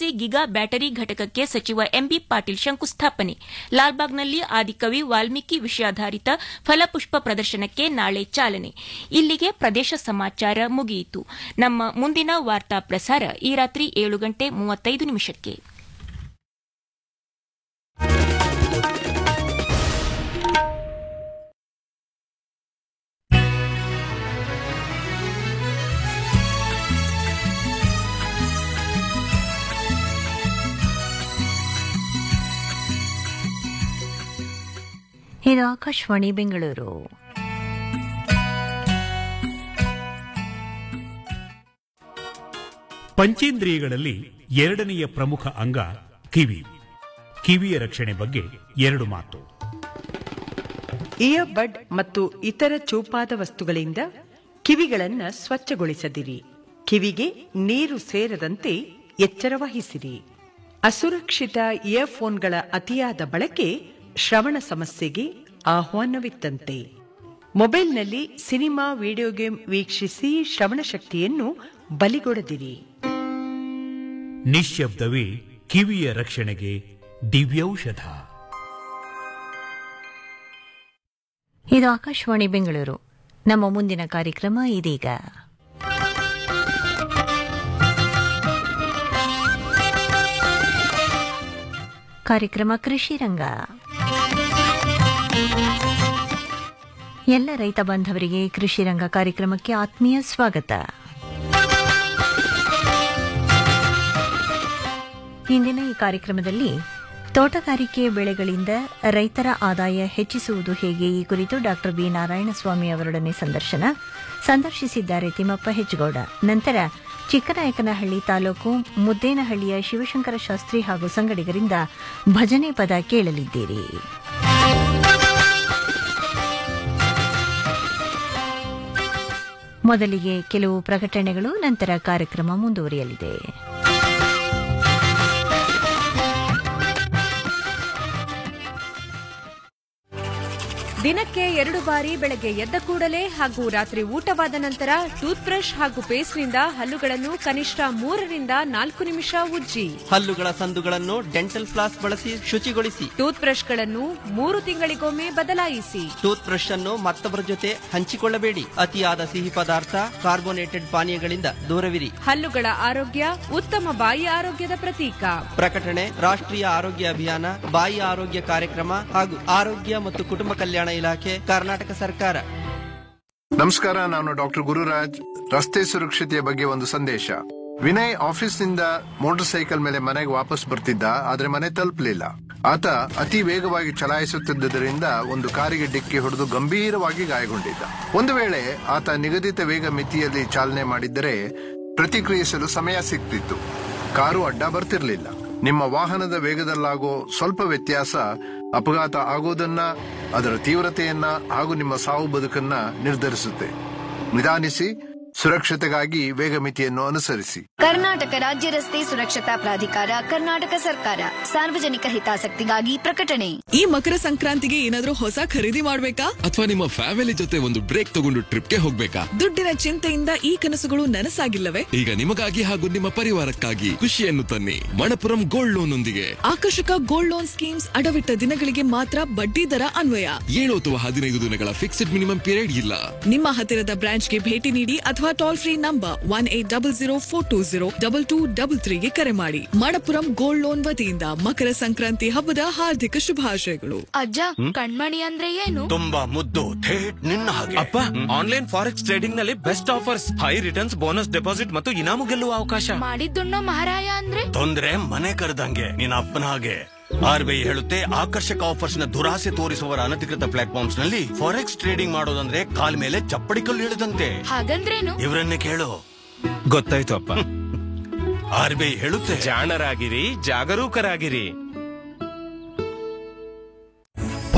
SSC giga battery ಘಟಕಕ್ಕೆ ಸಚಿವ MB Patil ಶಂಕುಸ್ಥಾಪನೆ ಲಾಲ್ಬಾಗ್ನಲ್ಲಿ ಆದಿಕವಿ ವಾಲ್ಮೀಕಿ ವಿಷಯಾಧಾರಿತ ಫಲಪುಷ್ಪ ಪ್ರದರ್ಶನಕ್ಕೆ ನಾಳೆ ಚಾಲನೆ ಇಲ್ಲಿಗೆ ಪ್ರದೇಶ ಸಮಾಚಾರ ಮುಗಿಯಿತು ನಮ್ಮ ಮುಂದಿನ ವಾರ್ತಾ ಪ್ರಸಾರ ಈ ರಾತ್ರಿ ಏಳು ಗಂಟೆ ಮೂವತ್ತೈದು ನಿಮಿಷಕ್ಕೆ ಇದು ಆಕಾಶವಾಣಿ ಬೆಂಗಳೂರು ಪಂಚೇಂದ್ರಿಯಗಳಲ್ಲಿ ಎರಡನೆಯ ಪ್ರಮುಖ ಅಂಗ ಕಿವಿ ಕಿವಿಯ ರಕ್ಷಣೆ ಬಗ್ಗೆ ಎರಡು ಮಾತು ಇಯರ್ ಬಡ್ ಮತ್ತು ಇತರ ಚೂಪಾದ ವಸ್ತುಗಳಿಂದ ಕಿವಿಗಳನ್ನ ಸ್ವಚ್ಛಗೊಳಿಸದಿರಿ ಕಿವಿಗೆ ನೀರು ಸೇರದಂತೆ ಎಚ್ಚರ ವಹಿಸಿರಿ ಅಸುರಕ್ಷಿತ ಇಯರ್ಫೋನ್ಗಳ ಅತಿಯಾದ ಬಳಕೆ ಶ್ರವಣ ಸಮಸ್ಯೆಗೆ ಆಹ್ವಾನವಿತ್ತಂತೆ ಮೊಬೈಲ್ನಲ್ಲಿ ಸಿನಿಮಾ ವಿಡಿಯೋ ಗೇಮ್ ವೀಕ್ಷಿಸಿ ಶ್ರವಣ ಶಕ್ತಿಯನ್ನು ಬಲಿಗೊಡದಿರಿ ನಿಶ್ಶಬ್ದವೇ ಕಿವಿಯ ರಕ್ಷಣೆಗೆ ದಿವ್ಯೌಷಧ ಇದು ಆಕಾಶವಾಣಿ ಬೆಂಗಳೂರು ನಮ್ಮ ಮುಂದಿನ ಕಾರ್ಯಕ್ರಮ ಇದೀಗ ಕಾರ್ಯಕ್ರಮ ಕೃಷಿ ರಂಗ ಎಲ್ಲ ರೈತ ಬಾಂಧವರಿಗೆ ಕೃಷಿ ರಂಗ ಕಾರ್ಯಕ್ರಮಕ್ಕೆ ಆತ್ಮೀಯ ಸ್ವಾಗತ ಇಂದಿನ ಈ ಕಾರ್ಯಕ್ರಮದಲ್ಲಿ ತೋಟಗಾರಿಕೆ ಬೆಳೆಗಳಿಂದ ರೈತರ ಆದಾಯ ಹೆಚ್ಚಿಸುವುದು ಹೇಗೆ ಈ ಕುರಿತು ಡಾಕ್ಟರ್ ಬಿ ನಾರಾಯಣಸ್ವಾಮಿ ಅವರೊಡನೆ ಸಂದರ್ಶನ ಸಂದರ್ಶಿಸಿದ್ದಾರೆ ತಿಮ್ಮಪ್ಪ ಹೆಜ್ಗೌಡ ನಂತರ ಚಿಕ್ಕನಾಯಕನಹಳ್ಳಿ ತಾಲೂಕು ಮುದ್ದೇನಹಳ್ಳಿಯ ಶಿವಶಂಕರ ಶಾಸ್ತ್ರಿ ಹಾಗೂ ಸಂಗಡಿಗರಿಂದ ಭಜನೆ ಪದ ಕೇಳಲಿದ್ದೀರಿ ಮೊದಲಿಗೆ ಕೆಲವು ಪ್ರಕಟಣೆಗಳು ನಂತರ ಕಾರ್ಯಕ್ರಮ ಮುಂದುವರಿಯಲಿದೆ ದಿನಕ್ಕೆ ಎರಡು ಬಾರಿ ಬೆಳಗ್ಗೆ ಎದ್ದ ಕೂಡಲೇ ಹಾಗೂ ರಾತ್ರಿ ಊಟವಾದ ನಂತರ ಟೂತ್ ಬ್ರಷ್ ಹಾಗೂ ಪೇಸ್ಟ್ನಿಂದ ಹಲ್ಲುಗಳನ್ನು ಕನಿಷ್ಠ ಮೂರರಿಂದ ನಾಲ್ಕು ನಿಮಿಷ ಉಜ್ಜಿ ಹಲ್ಲುಗಳ ಸಂದುಗಳನ್ನು ಡೆಂಟಲ್ ಫ್ಲಾಸ್ ಬಳಸಿ ಶುಚಿಗೊಳಿಸಿ ಟೂತ್ ಬ್ರಷ್ಗಳನ್ನು ಮೂರು ತಿಂಗಳಿಗೊಮ್ಮೆ ಬದಲಾಯಿಸಿ ಟೂತ್ ಬ್ರಷ್ ಅನ್ನು ಮತ್ತೊಬ್ಬರ ಜೊತೆ ಹಂಚಿಕೊಳ್ಳಬೇಡಿ ಅತಿಯಾದ ಸಿಹಿ ಪದಾರ್ಥ ಕಾರ್ಬೋನೇಟೆಡ್ ಪಾನೀಯಗಳಿಂದ ದೂರವಿರಿ ಹಲ್ಲುಗಳ ಆರೋಗ್ಯ ಉತ್ತಮ ಬಾಯಿ ಆರೋಗ್ಯದ ಪ್ರತೀಕ ಪ್ರಕಟಣೆ ರಾಷ್ಟ್ರೀಯ ಆರೋಗ್ಯ ಅಭಿಯಾನ ಬಾಯಿ ಆರೋಗ್ಯ ಕಾರ್ಯಕ್ರಮ ಹಾಗೂ ಆರೋಗ್ಯ ಮತ್ತು ಕುಟುಂಬ ಕಲ್ಯಾಣ ಇಲಾಖೆ ಕರ್ನಾಟಕ ಸರ್ಕಾರ ನಮಸ್ಕಾರ ನಾನು ಡಾಕ್ಟರ್ ಗುರುರಾಜ್ ರಸ್ತೆ ಸುರಕ್ಷತೆಯ ಬಗ್ಗೆ ಒಂದು ಸಂದೇಶ ವಿನಯ್ ಆಫೀಸ್ನಿಂದ ಮೋಟಾರ್ ಸೈಕಲ್ ಮೇಲೆ ಮನೆಗೆ ವಾಪಸ್ ಬರ್ತಿದ್ದ ಆದ್ರೆ ಮನೆ ತಲುಪಲಿಲ್ಲ ಆತ ಅತಿ ವೇಗವಾಗಿ ಚಲಾಯಿಸುತ್ತಿದ್ದುದರಿಂದ ಒಂದು ಕಾರಿಗೆ ಡಿಕ್ಕಿ ಹೊಡೆದು ಗಂಭೀರವಾಗಿ ಗಾಯಗೊಂಡಿದ್ದ ಒಂದು ವೇಳೆ ಆತ ನಿಗದಿತ ವೇಗ ಮಿತಿಯಲ್ಲಿ ಚಾಲನೆ ಮಾಡಿದ್ದರೆ ಪ್ರತಿಕ್ರಿಯಿಸಲು ಸಮಯ ಸಿಗ್ತಿತ್ತು ಕಾರು ಅಡ್ಡ ಬರ್ತಿರ್ಲಿಲ್ಲ ನಿಮ್ಮ ವಾಹನದ ವೇಗದಲ್ಲಾಗೋ ಸ್ವಲ್ಪ ವ್ಯತ್ಯಾಸ ಅಪಘಾತ ಆಗೋದನ್ನ ಅದರ ತೀವ್ರತೆಯನ್ನ ಹಾಗೂ ನಿಮ್ಮ ಸಾವು ಬದುಕನ್ನ ನಿರ್ಧರಿಸುತ್ತೆ ನಿಧಾನಿಸಿ ಸುರಕ್ಷತೆಗಾಗಿ ವೇಗ ಮಿತಿಯನ್ನು ಅನುಸರಿಸಿ ಕರ್ನಾಟಕ ರಾಜ್ಯ ರಸ್ತೆ ಸುರಕ್ಷತಾ ಪ್ರಾಧಿಕಾರ ಕರ್ನಾಟಕ ಸರ್ಕಾರ ಸಾರ್ವಜನಿಕ ಹಿತಾಸಕ್ತಿಗಾಗಿ ಪ್ರಕಟಣೆ ಈ ಮಕರ ಸಂಕ್ರಾಂತಿಗೆ ಏನಾದ್ರೂ ಹೊಸ ಖರೀದಿ ಮಾಡ್ಬೇಕಾ ಅಥವಾ ನಿಮ್ಮ ಫ್ಯಾಮಿಲಿ ಜೊತೆ ಒಂದು ಬ್ರೇಕ್ ತಗೊಂಡು ಟ್ರಿಪ್ಗೆ ಹೋಗ್ಬೇಕಾ ದುಡ್ಡಿನ ಚಿಂತೆಯಿಂದ ಈ ಕನಸುಗಳು ನನಸಾಗಿಲ್ಲವೇ ಈಗ ನಿಮಗಾಗಿ ಹಾಗೂ ನಿಮ್ಮ ಪರಿವಾರಕ್ಕಾಗಿ ಖುಷಿಯನ್ನು ತನ್ನಿ ಮಣಪುರಂ ಗೋಲ್ಡ್ ಲೋನ್ ಒಂದಿಗೆ ಆಕರ್ಷಕ ಗೋಲ್ಡ್ ಲೋನ್ ಸ್ಕೀಮ್ಸ್ ಅಡವಿಟ್ಟ ದಿನಗಳಿಗೆ ಮಾತ್ರ ಬಡ್ಡಿ ದರ ಅನ್ವಯ ಏಳು ಅಥವಾ ಹದಿನೈದು ದಿನಗಳ ಫಿಕ್ಸ್ಡ್ ಮಿನಿಮಮ್ ಪೀರಿಯಡ್ ಇಲ್ಲ ನಿಮ್ಮ ಹತ್ತಿರದ ಬ್ರಾಂಚ್ಗೆ ಭೇಟಿ ನೀಡಿ ಅಥವಾ toll free number one eight double zero four two zero double two double ತ್ರೀಗೆ ಕರೆ ಮಾಡಿ ಮಣಪುರಂ ಗೋಲ್ಡ್ ಲೋನ್ ವತಿಯಿಂದ ಮಕರ ಸಂಕ್ರಾಂತಿ ಹಬ್ಬದ ಹಾರ್ದಿಕ ಶುಭಾಶಯಗಳು ಅಜ್ಜ ಕಣ್ಮಣಿ ಅಂದ್ರೆ ಏನು ತುಂಬಾ ಮುದ್ದು ಥೇಟ್ ನಿನ್ನ ಹಾಗೆ ಅಪ್ಪ ಆನ್ಲೈನ್ ಫಾರೆಕ್ಸ್ ಟ್ರೇಡಿಂಗ್ ನಲ್ಲಿ best offers high returns bonus deposit ಮತ್ತು ಇನಾಮು ಗೆಲ್ಲುವ ಅವಕಾಶ ಮಾಡಿದ್ದುಣ್ಣೋ ಮಹಾರಾಯ ಅಂದ್ರೆ ತೊಂದ್ರೆ ಮನೆ ಕರೆದಂಗೆ ನಿನ್ನ ಅಪ್ಪನ ಹಾಗೆ ಆರ್ ಬಿ ಐ ಹೇಳುತ್ತೆ ಆಕರ್ಷಕ ಆಫರ್ಸ್ ನ ದುರಾಸೆ ತೋರಿಸುವವರ ಅನಧಿಕೃತ ಪ್ಲಾಟ್ಫಾರ್ಮ್ಸ್ ನಲ್ಲಿ ಫಾರೆಕ್ಸ್ ಟ್ರೇಡಿಂಗ್ ಮಾಡೋದಂದ್ರೆ ಕಾಲ್ ಮೇಲೆ ಚಪ್ಪಡಿ ಕಲ್ಲು ಹಿಡಿದಂತೆ ಹಾಗಂದ್ರೇನು ಇವರನ್ನೇ ಕೇಳು ಗೊತ್ತಾಯ್ತು ಅಪ್ಪ ಆರ್ ಬಿ ಐ ಹೇಳುತ್ತೆ ಜಾಣರಾಗಿರಿ ಜಾಗರೂಕರಾಗಿರಿ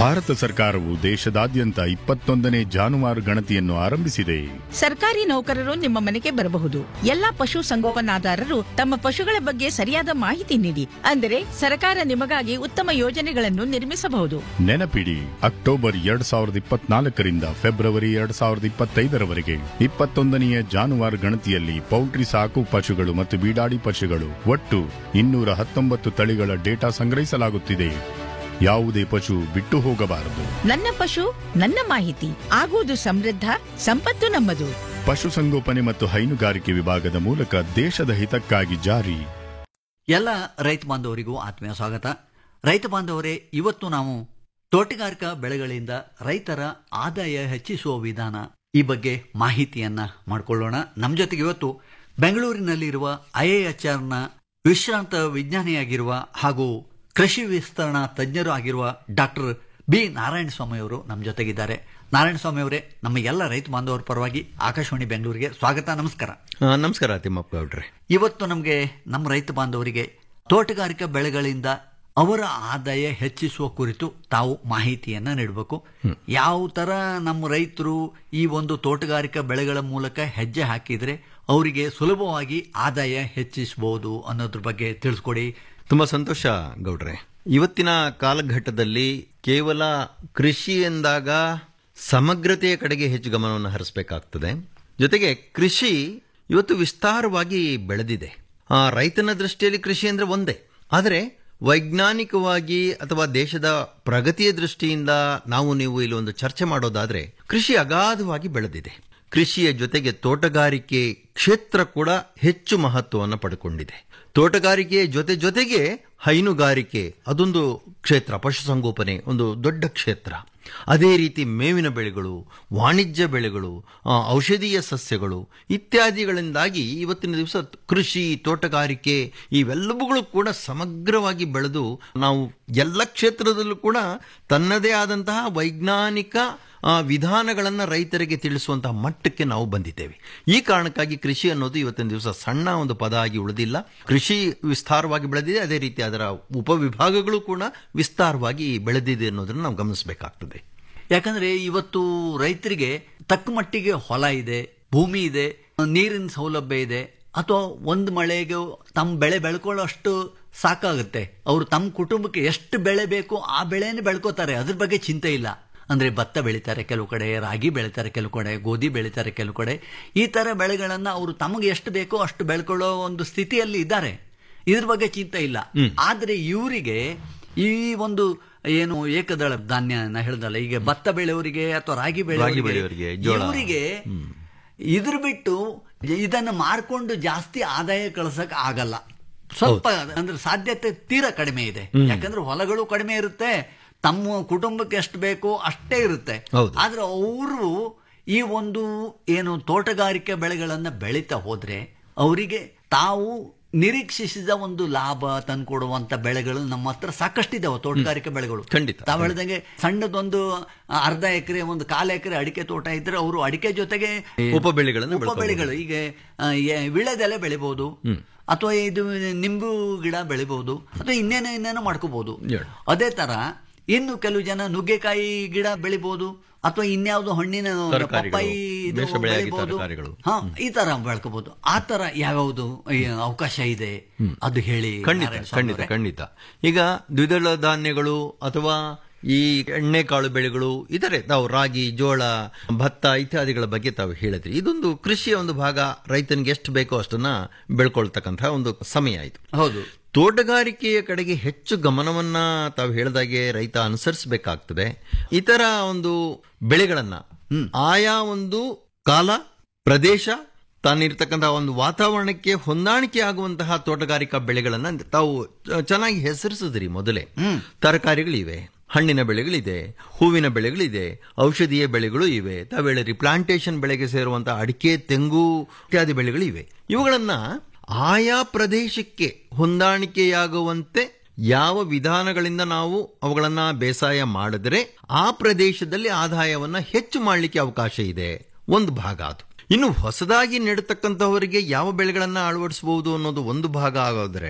ಭಾರತ ಸರ್ಕಾರವು ದೇಶದಾದ್ಯಂತ ಇಪ್ಪತ್ತೊಂದನೇ ಜಾನುವಾರು ಗಣತಿಯನ್ನು ಆರಂಭಿಸಿದೆ ಸರ್ಕಾರಿ ನೌಕರರು ನಿಮ್ಮ ಮನೆಗೆ ಬರಬಹುದು ಎಲ್ಲಾ ಪಶು ಸಂಗೋಪನಾದಾರರು ತಮ್ಮ ಪಶುಗಳ ಬಗ್ಗೆ ಸರಿಯಾದ ಮಾಹಿತಿ ನೀಡಿ ಅಂದರೆ ಸರ್ಕಾರ ನಿಮಗಾಗಿ ಉತ್ತಮ ಯೋಜನೆಗಳನ್ನು ನಿರ್ಮಿಸಬಹುದು ನೆನಪಿಡಿ ಅಕ್ಟೋಬರ್ ಎರಡ್ ಸಾವಿರದ ಇಪ್ಪತ್ನಾಲ್ಕರಿಂದ ಫೆಬ್ರವರಿ ಎರಡ್ ಸಾವಿರದ ಇಪ್ಪತ್ತೈದರವರೆಗೆ ಇಪ್ಪತ್ತೊಂದನೆಯ ಜಾನುವಾರು ಗಣತಿಯಲ್ಲಿ ಪೌಲ್ಟ್ರಿ ಸಾಕು ಪಶುಗಳು ಮತ್ತು ಬೀಡಾಡಿ ಪಶುಗಳು ಒಟ್ಟು ಇನ್ನೂರ ಹತ್ತೊಂಬತ್ತು ತಳಿಗಳ ಡೇಟಾ ಸಂಗ್ರಹಿಸಲಾಗುತ್ತಿದೆ ಯಾವುದೇ ಪಶು ಬಿಟ್ಟು ಹೋಗಬಾರದು ನನ್ನ ಪಶು ನನ್ನ ಮಾಹಿತಿ ಆಗುವುದು ಸಮೃದ್ಧ ಸಂಪತ್ತು ನಮ್ಮದು ಪಶುಸಂಗೋಪನೆ ಮತ್ತು ಹೈನುಗಾರಿಕೆ ವಿಭಾಗದ ಮೂಲಕ ದೇಶದ ಹಿತಕ್ಕಾಗಿ ಜಾರಿ ಎಲ್ಲ ರೈತ ಬಾಂಧವರಿಗೂ ಆತ್ಮೀಯ ಸ್ವಾಗತ ರೈತ ಬಾಂಧವರೇ ಇವತ್ತು ನಾವು ತೋಟಗಾರಿಕಾ ಬೆಳೆಗಳಿಂದ ರೈತರ ಆದಾಯ ಹೆಚ್ಚಿಸುವ ವಿಧಾನ ಈ ಬಗ್ಗೆ ಮಾಹಿತಿಯನ್ನ ಮಾಡಿಕೊಳ್ಳೋಣ ನಮ್ಮ ಜೊತೆಗೆ ಇವತ್ತು ಬೆಂಗಳೂರಿನಲ್ಲಿರುವ ಐಎಎಚ್ಆರ್ನ ವಿಶ್ರಾಂತ ವಿಜ್ಞಾನಿಯಾಗಿರುವ ಹಾಗೂ ಕೃಷಿ ವಿಸ್ತರಣಾ ತಜ್ಞರು ಆಗಿರುವ ಡಾಕ್ಟರ್ ಬಿ ನಾರಾಯಣ ಸ್ವಾಮಿ ಅವರು ನಮ್ಮ ಜೊತೆಗಿದ್ದಾರೆ ನಾರಾಯಣ ಸ್ವಾಮಿ ಅವರೇ ನಮ್ಮ ಎಲ್ಲ ರೈತ ಬಾಂಧವರ ಪರವಾಗಿ ಆಕಾಶವಾಣಿ ಬೆಂಗಳೂರಿಗೆ ಸ್ವಾಗತ ನಮಸ್ಕಾರ ಆ, ನಮಸ್ಕಾರ ತಿಮ್ಮಪ್ಪ ಗೌಡ್ರೆ ಇವತ್ತು ನಮಗೆ ನಮ್ಮ ರೈತ ಬಾಂಧವರಿಗೆ ತೋಟಗಾರಿಕಾ ಬೆಳೆಗಳಿಂದ ಅವರ ಆದಾಯ ಹೆಚ್ಚಿಸುವ ಕುರಿತು ತಾವು ಮಾಹಿತಿಯನ್ನ ನೀಡಬೇಕು ಯಾವ ತರ ನಮ್ಮ ರೈತರು ಈ ಒಂದು ತೋಟಗಾರಿಕಾ ಬೆಳೆಗಳ ಮೂಲಕ ಹೆಜ್ಜೆ ಹಾಕಿದ್ರೆ ಅವರಿಗೆ ಸುಲಭವಾಗಿ ಆದಾಯ ಹೆಚ್ಚಿಸಬಹುದು ಅನ್ನೋದ್ರ ಬಗ್ಗೆ ತಿಳಿಸ್ಕೊಡಿ ತುಂಬಾ ಸಂತೋಷ ಗೌಡ್ರೆ ಇವತ್ತಿನ ಕಾಲಘಟ್ಟದಲ್ಲಿ ಕೇವಲ ಕೃಷಿ ಎಂದಾಗ ಸಮಗ್ರತೆಯ ಕಡೆಗೆ ಹೆಚ್ಚು ಗಮನವನ್ನು ಹರಿಸಬೇಕಾಗ್ತದೆ ಜೊತೆಗೆ ಕೃಷಿ ಇವತ್ತು ವಿಸ್ತಾರವಾಗಿ ಬೆಳೆದಿದೆ ಆ ರೈತನ ದೃಷ್ಟಿಯಲ್ಲಿ ಕೃಷಿ ಅಂದ್ರೆ ಒಂದೇ ಆದರೆ ವೈಜ್ಞಾನಿಕವಾಗಿ ಅಥವಾ ದೇಶದ ಪ್ರಗತಿಯ ದೃಷ್ಟಿಯಿಂದ ನಾವು ನೀವು ಇಲ್ಲಿ ಒಂದು ಚರ್ಚೆ ಮಾಡೋದಾದ್ರೆ ಕೃಷಿ ಅಗಾಧವಾಗಿ ಬೆಳೆದಿದೆ ಕೃಷಿಯ ಜೊತೆಗೆ ತೋಟಗಾರಿಕೆ ಕ್ಷೇತ್ರ ಕೂಡ ಹೆಚ್ಚು ಮಹತ್ವವನ್ನು ಪಡ್ಕೊಂಡಿದೆ ತೋಟಗಾರಿಕೆಯ ಜೊತೆ ಜೊತೆಗೆ ಹೈನುಗಾರಿಕೆ ಅದೊಂದು ಕ್ಷೇತ್ರ ಪಶುಸಂಗೋಪನೆ ಒಂದು ದೊಡ್ಡ ಕ್ಷೇತ್ರ ಅದೇ ರೀತಿ ಮೇವಿನ ಬೆಳೆಗಳು ವಾಣಿಜ್ಯ ಬೆಳೆಗಳು ಆ, ಔಷಧೀಯ ಸಸ್ಯಗಳು ಇತ್ಯಾದಿಗಳಿಂದಾಗಿ ಇವತ್ತಿನ ದಿವಸ ಕೃಷಿ ತೋಟಗಾರಿಕೆ ಇವೆಲ್ಲವುಗಳು ಕೂಡ ಸಮಗ್ರವಾಗಿ ಬೆಳೆದು ನಾವು ಎಲ್ಲ ಕ್ಷೇತ್ರದಲ್ಲೂ ಕೂಡ ತನ್ನದೇ ಆದಂತಹ ವೈಜ್ಞಾನಿಕ ಆ, ವಿಧಾನಗಳನ್ನ ರೈತರಿಗೆ ತಿಳಿಸುವಂತಹ ಮಟ್ಟಕ್ಕೆ ನಾವು ಬಂದಿದ್ದೇವೆ ಈ ಕಾರಣಕ್ಕಾಗಿ ಕೃಷಿ ಅನ್ನೋದು ಇವತ್ತಿನ ದಿವಸ ಸಣ್ಣ ಒಂದು ಪದ ಆಗಿ ಉಳಿದಿಲ್ಲ ಕೃಷಿ ವಿಸ್ತಾರವಾಗಿ ಬೆಳೆದಿದೆ ಅದೇ ರೀತಿ ಅದರ ಉಪವಿಭಾಗಗಳು ಕೂಡ ವಿಸ್ತಾರವಾಗಿ ಬೆಳೆದಿದೆ ಅನ್ನೋದನ್ನು ನಾವು ಗಮನಿಸಬೇಕಾಗ್ತದೆ ಯಾಕಂದ್ರೆ ಇವತ್ತು ರೈತರಿಗೆ ತಕ್ಕ ಮಟ್ಟಿಗೆ ಹೊಲ ಇದೆ ಭೂಮಿ ಇದೆ ನೀರಿನ ಸೌಲಭ್ಯ ಇದೆ ಅಥವಾ ಒಂದು ಮಳೆಗೆ ತಮ್ಮ ಬೆಳೆ ಬೆಳ್ಕೊಳ್ಳೋಷ್ಟು ಸಾಕಾಗುತ್ತೆ ಅವರು ತಮ್ಮ ಕುಟುಂಬಕ್ಕೆ ಎಷ್ಟು ಬೆಳೆ ಬೇಕು ಆ ಬೆಳೆನೇ ಬೆಳ್ಕೋತಾರೆ ಅದ್ರ ಬಗ್ಗೆ ಚಿಂತೆ ಇಲ್ಲ ಅಂದ್ರೆ ಭತ್ತ ಬೆಳೀತಾರೆ ಕೆಲವು ಕಡೆ ರಾಗಿ ಬೆಳೀತಾರೆ ಕೆಲವು ಕಡೆ ಗೋಧಿ ಬೆಳೀತಾರೆ ಕೆಲವು ಕಡೆ ಈ ತರ ಬೆಳೆಗಳನ್ನ ಅವರು ತಮಗೆ ಎಷ್ಟು ಬೇಕೋ ಅಷ್ಟು ಬೆಳ್ಕೊಳ್ಳೋ ಒಂದು ಸ್ಥಿತಿಯಲ್ಲಿ ಇದ್ದಾರೆ ಇದ್ರ ಬಗ್ಗೆ ಚಿಂತೆ ಇಲ್ಲ ಆದ್ರೆ ಇವರಿಗೆ ಈ ಒಂದು ಏನು ಏಕದಳ ಧಾನ್ಯ ನಾ ಹೇಳ್ದಲ್ಲ ಈಗ ಭತ್ತ ಬೆಳೆಯವರಿಗೆ ಅಥವಾ ರಾಗಿ ರಾಗಿ ಬೆಳೆಯೋರಿಗೆ, ಜೋಳ. ಇವರಿಗೆ ಇದ್ರ ಬಿಟ್ಟು ಇದನ್ನ ಮಾರ್ಕೊಂಡು ಜಾಸ್ತಿ ಆದಾಯ ಕಳ್ಸಕ್ ಆಗಲ್ಲ ಸ್ವಲ್ಪ ಅಂದ್ರೆ ಸಾಧ್ಯತೆ ತೀರಾ ಕಡಿಮೆ ಇದೆ ಯಾಕಂದ್ರೆ ಹೊಲಗಳು ಕಡಿಮೆ ಇರುತ್ತೆ ತಮ್ಮ ಕುಟುಂಬಕ್ಕೆ ಎಷ್ಟು ಬೇಕೋ ಅಷ್ಟೇ ಇರುತ್ತೆ ಹೌದು. ಆದ್ರೆ ಅವರು ಈ ಒಂದು ಏನು ತೋಟಗಾರಿಕೆ ಬೆಳೆಗಳನ್ನ ಬೆಳೀತಾ ಹೋದ್ರೆ ಅವರಿಗೆ ತಾವು ನಿರೀಕ್ಷಿಸಿದ ಒಂದು ಲಾಭ ತಂದ್ಕೊಡುವಂತ ಬೆಳೆಗಳು ನಮ್ಮ ಹತ್ರ ಸಾಕಷ್ಟಿದಾವೆ ತೋಟಗಾರಿಕೆ ಬೆಳೆಗಳು ಖಂಡಿತ. ತಾವು ಹೇಳ್ದಂಗೆ ಸಣ್ಣದೊಂದು ಅರ್ಧ ಎಕರೆ ಒಂದು ಕಾಲು ಎಕರೆ ಅಡಿಕೆ ತೋಟ ಇದ್ರೆ ಅವರು ಅಡಿಕೆ ಜೊತೆಗೆ ಉಪ ಬೆಳೆಗಳನ್ನು ಉಪ ಬೆಳ್ಕೊಬೋದು. ಬೆಳೆಗಳು ಈಗ ಆ, ಎ- ವಿಳೆದೆಲೆ ಬೆಳಿಬಹುದು ಅಥವಾ ಇದು ನಿಂಬು ಗಿಡ ಬೆಳಿಬಹುದು ಅಥವಾ ಇನ್ನೇನೋ ಇನ್ನೇನೋ ಮಾಡ್ಕೋಬಹುದು ಹೇಳು. ಅದೇ ತರ ಇನ್ನು ಕೆಲವು ಜನ ನುಗ್ಗೆಕಾಯಿ ಗಿಡ ಬೆಳಿಬಹುದು ಅಥವಾ ಇನ್ಯಾವುದೋ ಹಣ್ಣಿನ ಒಂದು ತರಕಾರಿಗಳು, ಪಪ್ಪಾಯಿ ಇದು ಮಿಶ್ರ ಬೆಳೆಯಾಗಿ ಬೆಳಿಬಹುದು ತರಕಾರಿಗಳು. ಹಾ ಈ ತರ ಬೆಳ್ಕೋಬಹುದು ಆ ತರ ಯಾವ್ಯಾವುದು ಈ ಅವಕಾಶ ಇದೆ ಅದು ಹೇಳಿ ಖಂಡಿತ ನಾರಾಯಣ ಸ್ವಾಮಿ ಖಂಡಿತ ಅವರೇ. ಖಂಡಿತ ಈಗ ದ್ವಿದಳ ಧಾನ್ಯಗಳು ಅಥವಾ ಈ ಎಣ್ಣೆಕಾಳು ಬೆಳೆಗಳು ಇತರೆ ತಾವು ರಾಗಿ ಜೋಳ ಭತ್ತ ಇತ್ಯಾದಿಗಳ ಬಗ್ಗೆ ತಾವು ಹೇಳಿದ್ರಿ ಇದೊಂದು ಕೃಷಿಯ ಒಂದು ಭಾಗ ರೈತನಿಗೆ ಎಷ್ಟು ಬೇಕೋ ಅಷ್ಟನ್ನ ಬೆಳ್ಕೊಳ್ತಕ್ಕಂತಹ ಒಂದು ಸಮಯ ಇದು ಹೌದು ತೋಟಗಾರಿಕೆಯ ಕಡೆಗೆ ಹೆಚ್ಚು ಗಮನವನ್ನ ತಾವು ಹೇಳಿದಾಗೆ ರೈತ ಅನುಸರಿಸಬೇಕಾಗ್ತದೆ ಇತರ ಒಂದು ಬೆಳೆಗಳನ್ನ ಆಯಾ ಒಂದು ಕಾಲ ಪ್ರದೇಶ ತಾನಿರ್ತಕ್ಕಂತಹ ಒಂದು ವಾತಾವರಣಕ್ಕೆ ಹೊಂದಾಣಿಕೆ ಆಗುವಂತಹ ತೋಟಗಾರಿಕಾ ಬೆಳೆಗಳನ್ನ ತಾವು ಚ- ಚೆನ್ನಾಗಿ ಹೆಸರಿಸಿದ್ರಿ ಮೊದಲೇ ತರಕಾರಿಗಳಿವೆ ಹಣ್ಣಿನ ಬೆಳೆಗಳಿದೆ ಹೂವಿನ ಬೆಳೆಗಳಿದೆ ಔಷಧೀಯ ಬೆಳೆಗಳು ಇವೆ ತಾವು ಹೇಳಿರಿ ಪ್ಲಾಂಟೇಶನ್ ಬೆಳೆಗೆ ಸೇರುವಂತಹ ಅಡಿಕೆ ತೆಂಗು ಇತ್ಯಾದಿ ಬೆಳೆಗಳಿವೆ ಇವುಗಳನ್ನ ಆಯಾ ಪ್ರದೇಶಕ್ಕೆ ಹೊಂದಾಣಿಕೆಯಾಗುವಂತೆ ಯಾವ ವಿಧಾನಗಳಿಂದ ನಾವು ಅವುಗಳನ್ನ ಬೇಸಾಯ ಮಾಡಿದ್ರೆ ಆ ಪ್ರದೇಶದಲ್ಲಿ ಆದಾಯವನ್ನ ಹೆಚ್ಚು ಮಾಡಲಿಕ್ಕೆ ಅವಕಾಶ ಇದೆ ಒಂದು ಭಾಗ ಅದು ಇನ್ನು ಹೊಸದಾಗಿ ನೆಡತಕ್ಕಂಥವರಿಗೆ ಯಾವ ಬೆಳೆಗಳನ್ನ ಅಳವಡಿಸಬಹುದು ಅನ್ನೋದು ಒಂದು ಭಾಗ ಆಗೋದ್ರೆ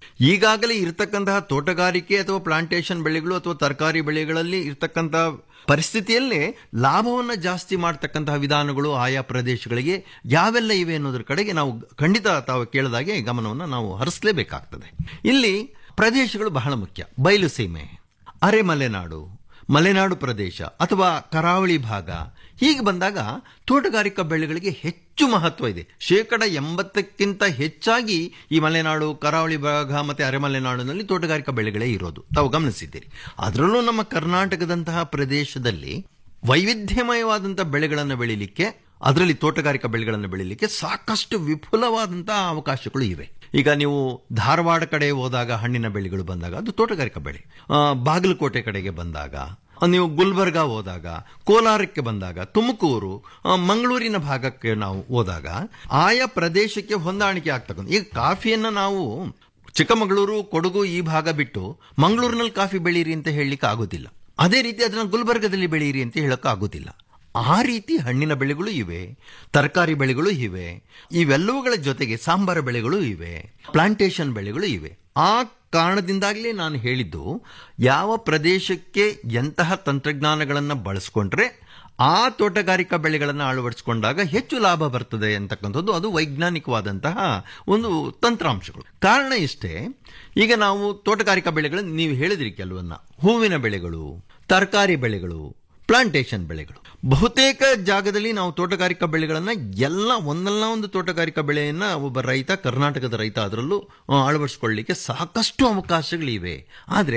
ಈಗಾಗಲೇ ಇರತಕ್ಕಂತಹ ತೋಟಗಾರಿಕೆ ಅಥವಾ ಪ್ಲಾಂಟೇಶನ್ ಬೆಳೆಗಳು ಅಥವಾ ತರಕಾರಿ ಬೆಳೆಗಳಲ್ಲಿ ಇರತಕ್ಕಂತಹ ಪರಿಸ್ಥಿತಿಯಲ್ಲೇ ಲಾಭವನ್ನು ಜಾಸ್ತಿ ಮಾಡ್ತಕ್ಕಂತಹ ವಿಧಾನಗಳು ಆಯಾ ಪ್ರದೇಶಗಳಿಗೆ ಯಾವೆಲ್ಲ ಇವೆ ಅನ್ನೋದ್ರ ಕಡೆಗೆ ನಾವು ಖಂಡಿತ ತಾವು ಕೇಳಿದಾಗೆ ಗಮನವನ್ನು ನಾವು ಹರಿಸಲೇಬೇಕಾಗ್ತದೆ ಇಲ್ಲಿ ಪ್ರದೇಶಗಳು ಬಹಳ ಮುಖ್ಯ ಬಯಲು ಸೀಮೆ ಅರೆ ಮಲೆನಾಡು ಮಲೆನಾಡು ಪ್ರದೇಶ ಅಥವಾ ಕರಾವಳಿ ಭಾಗ ಹೀಗೆ ಬಂದಾಗ ತೋಟಗಾರಿಕಾ ಬೆಳೆಗಳಿಗೆ ಹೆಚ್ಚು ಮಹತ್ವ ಇದೆ ಶೇಕಡ ಎಂಬತ್ತಕ್ಕಿಂತ ಹೆಚ್ಚಾಗಿ ಈ ಮಲೆನಾಡು ಕರಾವಳಿ ಭಾಗ ಮತ್ತೆ ಅರೆಮಲೆನಾಡಿನಲ್ಲಿ ತೋಟಗಾರಿಕಾ ಬೆಳೆಗಳೇ ಇರೋದು ತಾವು ಗಮನಿಸಿದ್ದೀರಿ ಅದರಲ್ಲೂ ನಮ್ಮ ಕರ್ನಾಟಕದಂತಹ ಪ್ರದೇಶದಲ್ಲಿ ವೈವಿಧ್ಯಮಯವಾದಂತಹ ಬೆಳೆಗಳನ್ನು ಬೆಳೀಲಿಕ್ಕೆ ಅದರಲ್ಲಿ ತೋಟಗಾರಿಕಾ ಬೆಳೆಗಳನ್ನು ಬೆಳೀಲಿಕ್ಕೆ ಸಾಕಷ್ಟು ವಿಪುಲವಾದಂತಹ ಅವಕಾಶಗಳು ಇವೆ ಈಗ ನೀವು ಧಾರವಾಡ ಕಡೆ ಹೋದಾಗ ಹಣ್ಣಿನ ಬೆಳೆಗಳು ಬಂದಾಗ ಅದು ತೋಟಗಾರಿಕಾ ಬೆಳೆ ಆ, ಬಾಗಲಕೋಟೆ ಕಡೆಗೆ ಬಂದಾಗ ಆ, ನೀವು ಗುಲ್ಬರ್ಗ ಹೋದಾಗ ಕೋಲಾರಕ್ಕೆ ಬಂದಾಗ ತುಮಕೂರು ಆ, ಮಂಗಳೂರಿನ ಭಾಗಕ್ಕೆ ನಾವು ಹೋದಾಗ ಆಯಾ ಪ್ರದೇಶಕ್ಕೆ ಹೊಂದಾಣಿಕೆ ಆಗ್ತಕ್ಕಂಥ ಈಗ ಕಾಫಿಯನ್ನ ನಾವು ಚಿಕ್ಕಮಗಳೂರು ಕೊಡಗು ಈ ಭಾಗ ಬಿಟ್ಟು ಮಂಗಳೂರಿನಲ್ಲಿ ಕಾಫಿ ಬೆಳೀರಿ ಅಂತ ಹೇಳಲಿಕ್ಕೆ ಆಗೋದಿಲ್ಲ ಅದೇ ರೀತಿ ಅದನ್ನ ಗುಲ್ಬರ್ಗದಲ್ಲಿ ಬೆಳೀರಿ ಅಂತ ಹೇಳಕ್ಕೆ ಆಗೋದಿಲ್ಲ ಆ ರೀತಿ ಹಣ್ಣಿನ ಬೆಳೆಗಳು ಇವೆ ತರಕಾರಿ ಬೆಳೆಗಳು ಇವೆ ಇವೆಲ್ಲವುಗಳ ಜೊತೆಗೆ ಸಾಂಬಾರ ಬೆಳೆಗಳು ಇವೆ ಪ್ಲಾಂಟೇಶನ್ ಬೆಳೆಗಳು ಇವೆ ಆ ಕಾರಣದಿಂದಾಗಲೇ ನಾನು ಹೇಳಿದ್ದು ಯಾವ ಪ್ರದೇಶಕ್ಕೆ ಎಂತಹ ತಂತ್ರಜ್ಞಾನಗಳನ್ನು ಬಳಸ್ಕೊಂಡ್ರೆ ಆ ತೋಟಗಾರಿಕಾ ಬೆಳೆಗಳನ್ನು ಅಳವಡಿಸಿಕೊಂಡಾಗ ಹೆಚ್ಚು ಲಾಭ ಬರ್ತದೆ ಅಂತಕ್ಕಂಥದ್ದು ಅದು ವೈಜ್ಞಾನಿಕವಾದಂತಹ ಒಂದು ತಂತ್ರಾಂಶಗಳು ಕಾರಣ ಇಷ್ಟೇ ಈಗ ನಾವು ತೋಟಗಾರಿಕಾ ಬೆಳೆಗಳನ್ನು ನೀವು ಹೇಳಿದ್ರಿ ಕೆಲವನ್ನ ಹೂವಿನ ಬೆಳೆಗಳು ತರಕಾರಿ ಬೆಳೆಗಳು ಪ್ಲಾಂಟೇಶನ್ ಬೆಳೆಗಳು ಬಹುತೇಕ ಜಾಗದಲ್ಲಿ ನಾವು ತೋಟಗಾರಿಕಾ ಬೆಳೆಗಳನ್ನ ಎಲ್ಲ ಒಂದಲ್ಲ ಒಂದು ತೋಟಗಾರಿಕಾ ಬೆಳೆಯನ್ನ ಒಬ್ಬ ರೈತ ಕರ್ನಾಟಕದ ರೈತ ಅದರಲ್ಲೂ ಆ, ಅಳವಡಿಸ್ಕೊಳ್ಳಿಕ್ಕೆ ಸಾಕಷ್ಟು ಅವಕಾಶಗಳಿವೆ ಆದರೆ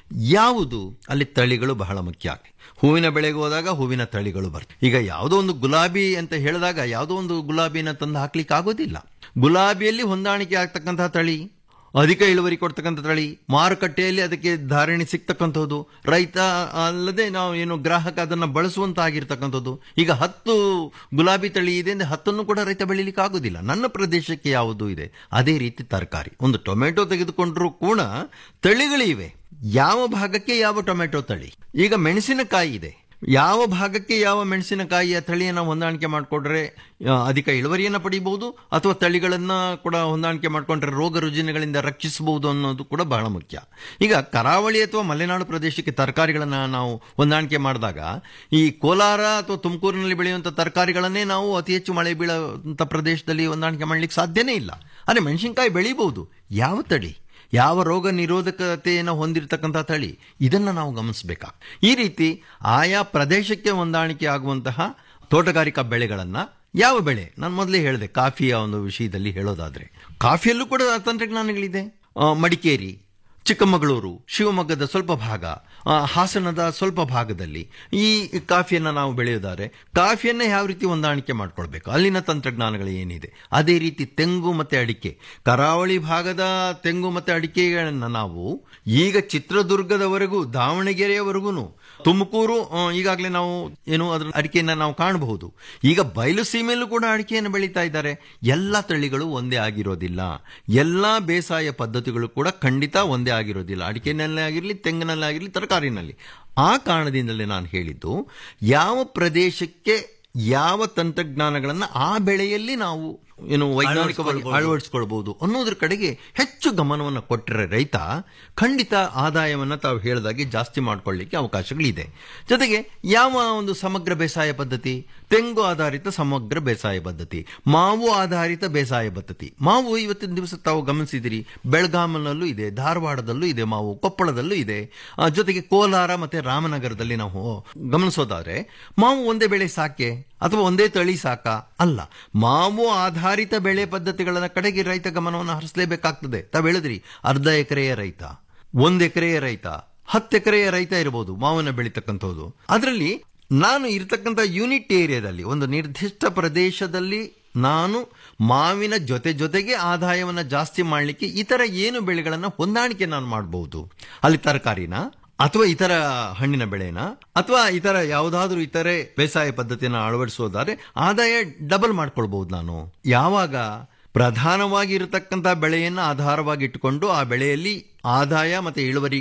ಯಾವುದು ಅಲ್ಲಿ ತಳಿಗಳು ಬಹಳ ಮುಖ್ಯ ಹೂವಿನ ಬೆಳೆಗೆ ಹೋದಾಗ ಹೂವಿನ ತಳಿಗಳು ಬರ್ತವೆ ಈಗ ಯಾವುದೋ ಒಂದು ಗುಲಾಬಿ ಅಂತ ಹೇಳಿದಾಗ ಯಾವುದೋ ಒಂದು ಗುಲಾಬಿನ ತಂದು ಹಾಕ್ಲಿಕ್ಕೆ ಆಗೋದಿಲ್ಲ ಗುಲಾಬಿಯಲ್ಲಿ ಹೊಂದಾಣಿಕೆ ಆಗ್ತಕ್ಕಂತಹ ತಳಿ ಅಧಿಕ ಇಳುವರಿ ಕೊಡ್ತಕ್ಕಂಥ ತಳಿ ಮಾರುಕಟ್ಟೆಯಲ್ಲಿ ಅದಕ್ಕೆ ಧಾರಣೆ ಸಿಗ್ತಕ್ಕಂಥದ್ದು ರೈತ ಅಲ್ಲದೆ ನಾವು ಏನು ಗ್ರಾಹಕ ಅದನ್ನು ಬಳಸುವಂತಾಗಿರ್ತಕ್ಕಂಥದ್ದು ಈಗ ಹತ್ತು ಗುಲಾಬಿ ತಳಿ ಇದೆ ಅಂದ್ರೆ ಹತ್ತನ್ನು ಕೂಡ ರೈತ ಬೆಳಿಲಿಕ್ಕೆ ಆಗೋದಿಲ್ಲ ನನ್ನ ಪ್ರದೇಶಕ್ಕೆ ಯಾವುದು ಇದೆ ಅದೇ ರೀತಿ ತರಕಾರಿ ಒಂದು ಟೊಮೆಟೊ ತೆಗೆದುಕೊಂಡ್ರೂ ಕೂಡ ತಳಿಗಳಿವೆ ಯಾವ ಭಾಗಕ್ಕೆ ಯಾವ ಟೊಮೆಟೊ ತಳಿ ಈಗ ಮೆಣಸಿನಕಾಯಿ ಇದೆ ಯಾವ ಭಾಗಕ್ಕೆ ಯಾವ ಮೆಣಸಿನಕಾಯಿಯ ತಳಿಯನ್ನು ಹೊಂದಾಣಿಕೆ ಮಾಡಿಕೊಂಡ್ರೆ ಆ, ಅಧಿಕ ಇಳುವರಿಯನ್ನು ಪಡಿಬಹುದು ಅಥವಾ ತಳಿಗಳನ್ನು ಕೂಡ ಹೊಂದಾಣಿಕೆ ಮಾಡಿಕೊಂಡ್ರೆ ರೋಗ ರುಜಿನಗಳಿಂದ ರಕ್ಷಿಸಬಹುದು ಅನ್ನೋದು ಕೂಡ ಬಹಳ ಮುಖ್ಯ ಈಗ ಕರಾವಳಿ ಅಥವಾ ಮಲೆನಾಡು ಪ್ರದೇಶಕ್ಕೆ ತರಕಾರಿಗಳನ್ನು ನಾವು ಹೊಂದಾಣಿಕೆ ಮಾಡಿದಾಗ ಈ ಕೋಲಾರ ಅಥವಾ ತುಮಕೂರಿನಲ್ಲಿ ಬೆಳೆಯುವಂಥ ತರಕಾರಿಗಳನ್ನೇ ನಾವು ಅತಿ ಹೆಚ್ಚು ಮಳೆ ಬೀಳುವಂಥ ಪ್ರದೇಶದಲ್ಲಿ ಹೊಂದಾಣಿಕೆ ಮಾಡಲಿಕ್ಕೆ ಸಾಧ್ಯನೇ ಇಲ್ಲ ಆದರೆ ಮೆಣಸಿನಕಾಯಿ ಬೆಳಿಬಹುದು ಯಾವ ತಳಿ ಯಾವ ರೋಗ ನಿರೋಧಕತೆಯನ್ನು ಹೊಂದಿರತಕ್ಕಂಥ ತಳಿ ಇದನ್ನು ನಾವು ಗಮನಿಸಬೇಕಾ ಈ ರೀತಿ ಆಯಾ ಪ್ರದೇಶಕ್ಕೆ ಹೊಂದಾಣಿಕೆ ಆಗುವಂತಹ ತೋಟಗಾರಿಕಾ ಬೆಳೆಗಳನ್ನು ಯಾವ ಬೆಳೆ ನಾನು ಮೊದಲೇ ಹೇಳಿದೆ ಕಾಫಿಯ ಒಂದು ವಿಷಯದಲ್ಲಿ ಹೇಳೋದಾದ್ರೆ ಕಾಫಿಯಲ್ಲೂ ಕೂಡ ತಂತ್ರಜ್ಞಾನಗಳಿದೆ ಆ, ಮಡಿಕೇರಿ ಚಿಕ್ಕಮಗಳೂರು ಶಿವಮೊಗ್ಗದ ಸ್ವಲ್ಪ ಭಾಗ ಆ, ಹಾಸನದ ಸ್ವಲ್ಪ ಭಾಗದಲ್ಲಿ ಈ ಕಾಫಿಯನ್ನು ನಾವು ಬೆಳೆಯೋದಾದ್ರೆ ಕಾಫಿಯನ್ನೇ ಯಾವ ರೀತಿ ಹೊಂದಾಣಿಕೆ ಮಾಡ್ಕೊಳ್ಬೇಕು ಅಲ್ಲಿನ ತಂತ್ರಜ್ಞಾನಗಳು ಏನಿದೆ ಅದೇ ರೀತಿ ತೆಂಗು ಮತ್ತೆ ಅಡಿಕೆ ಕರಾವಳಿ ಭಾಗದ ತೆಂಗು ಮತ್ತೆ ಅಡಿಕೆಗಳನ್ನು ನಾವು ಈಗ ಚಿತ್ರದುರ್ಗದವರೆಗೂ ದಾವಣಗೆರೆಯವರೆಗೂ ತುಮಕೂರು ಆ, ಈಗಾಗಲೇ ನಾವು ಏನು ಅದರ ಅಡಿಕೆಯನ್ನು ನಾವು ಕಾಣಬಹುದು ಈಗ ಬಯಲು ಸೀಮೆಯಲ್ಲೂ ಕೂಡ ಅಡಿಕೆಯನ್ನು ಬೆಳೀತಾ ಇದ್ದಾರೆ ಎಲ್ಲ ತಳಿಗಳು ಒಂದೇ ಆಗಿರೋದಿಲ್ಲ ಎಲ್ಲ ಬೇಸಾಯ ಪದ್ಧತಿಗಳು ಕೂಡ ಖಂಡಿತ ಒಂದೇ ಆಗಿರೋದಿಲ್ಲ ಅಡಿಕೆನಲ್ಲೇ ಆಗಿರಲಿ ತೆಂಗಿನಲ್ಲೇ ಆಗಿರಲಿ ತರಕಾರಿನಲ್ಲಿ ಆ ಕಾರಣದಿಂದಲೇ ನಾನು ಹೇಳಿದ್ದು ಯಾವ ಪ್ರದೇಶಕ್ಕೆ ಯಾವ ತಂತ್ರಜ್ಞಾನಗಳನ್ನು ಆ ಬೆಳೆಯಲ್ಲಿ ನಾವು ಏನು ವೈಜ್ಞಾನಿಕವಾಗಿ ಅಳವಡಿಸ್ಕೊಳ್ಬಹುದು ಅನ್ನೋದ್ರ ಕಡೆಗೆ ಹೆಚ್ಚು ಗಮನವನ್ನು ಕೊಟ್ಟರೆ ರೈತ ಖಂಡಿತ ಆದಾಯವನ್ನು ತಾವು ಹೇಳಿದಾಗೆ ಜಾಸ್ತಿ ಮಾಡ್ಕೊಳ್ಳಿಕ್ಕೆ ಅವಕಾಶಗಳಿದೆ ಜೊತೆಗೆ ಯಾವ ಒಂದು ಸಮಗ್ರ ಬೇಸಾಯ ಪದ್ಧತಿ ತೆಂಗು ಆಧಾರಿತ ಸಮಗ್ರ ಬೇಸಾಯ ಪದ್ಧತಿ ಮಾವು ಆಧಾರಿತ ಬೇಸಾಯ ಪದ್ಧತಿ ಮಾವು ಇವತ್ತಿನ ದಿವಸ ತಾವು ಗಮನಿಸಿದಿರಿ ಬೆಳಗಾಮನಲ್ಲೂ ಇದೆ ಧಾರವಾಡದಲ್ಲೂ ಇದೆ ಮಾವು ಕೊಪ್ಪಳದಲ್ಲೂ ಇದೆ ಆ, ಜೊತೆಗೆ ಕೋಲಾರ ಮತ್ತೆ ರಾಮನಗರದಲ್ಲಿ ನಾವು ಗಮನಿಸೋದಾದ್ರೆ ಮಾವು ಒಂದೇ ಬೆಳೆ ಸಾಕೆ ಅಥವಾ ಒಂದೇ ತಳಿ ಸಾಕ ಅಲ್ಲ ಮಾವು ಆಧಾರಿತ ಬೆಳೆ ಪದ್ಧತಿಗಳ ಕಡೆಗೆ ರೈತ ಗಮನವನ್ನು ಹರಿಸಲೇಬೇಕಾಗ್ತದೆ ತಾವು ಹೇಳಿದ್ರಿ ಅರ್ಧ ಎಕರೆಯ ರೈತ ಒಂದ್ ಎಕರೆಯ ರೈತ ಹತ್ತು ಎಕರೆಯ ರೈತ ಇರಬಹುದು ಮಾವನ್ನ ಬೆಳೀತಕ್ಕಂಥದ್ದು ಅದರಲ್ಲಿ ನಾನು ಇರತಕ್ಕಂಥ ಯೂನಿಟ್ ಏರಿಯಾದಲ್ಲಿ ಒಂದು ನಿರ್ದಿಷ್ಟ ಪ್ರದೇಶದಲ್ಲಿ ನಾನು ಮಾವಿನ ಜೊತೆ ಜೊತೆಗೆ ಆದಾಯವನ್ನು ಜಾಸ್ತಿ ಮಾಡಲಿಕ್ಕೆ ಇತರ ಏನು ಬೆಳೆಗಳನ್ನು ಹೊಂದಾಣಿಕೆ ನಾನು ಮಾಡಬಹುದು ಅಲ್ಲಿ ತರಕಾರಿನ ಅಥವಾ ಇತರ ಹಣ್ಣಿನ ಬೆಳೆನ ಅಥವಾ ಇತರ ಯಾವುದಾದ್ರೂ ಇತರೆ ಬೇಸಾಯ ಪದ್ಧತಿಯನ್ನು ಅಳವಡಿಸೋದಾದ್ರೆ ಆದಾಯ ಡಬಲ್ ಮಾಡ್ಕೊಳ್ಬಹುದು ನಾನು ಯಾವಾಗ ಪ್ರಧಾನವಾಗಿ ಇರತಕ್ಕಂಥ ಬೆಳೆಯನ್ನು ಆಧಾರವಾಗಿ ಇಟ್ಟುಕೊಂಡು ಆ ಬೆಳೆಯಲ್ಲಿ ಆದಾಯ ಮತ್ತೆ ಇಳುವರಿ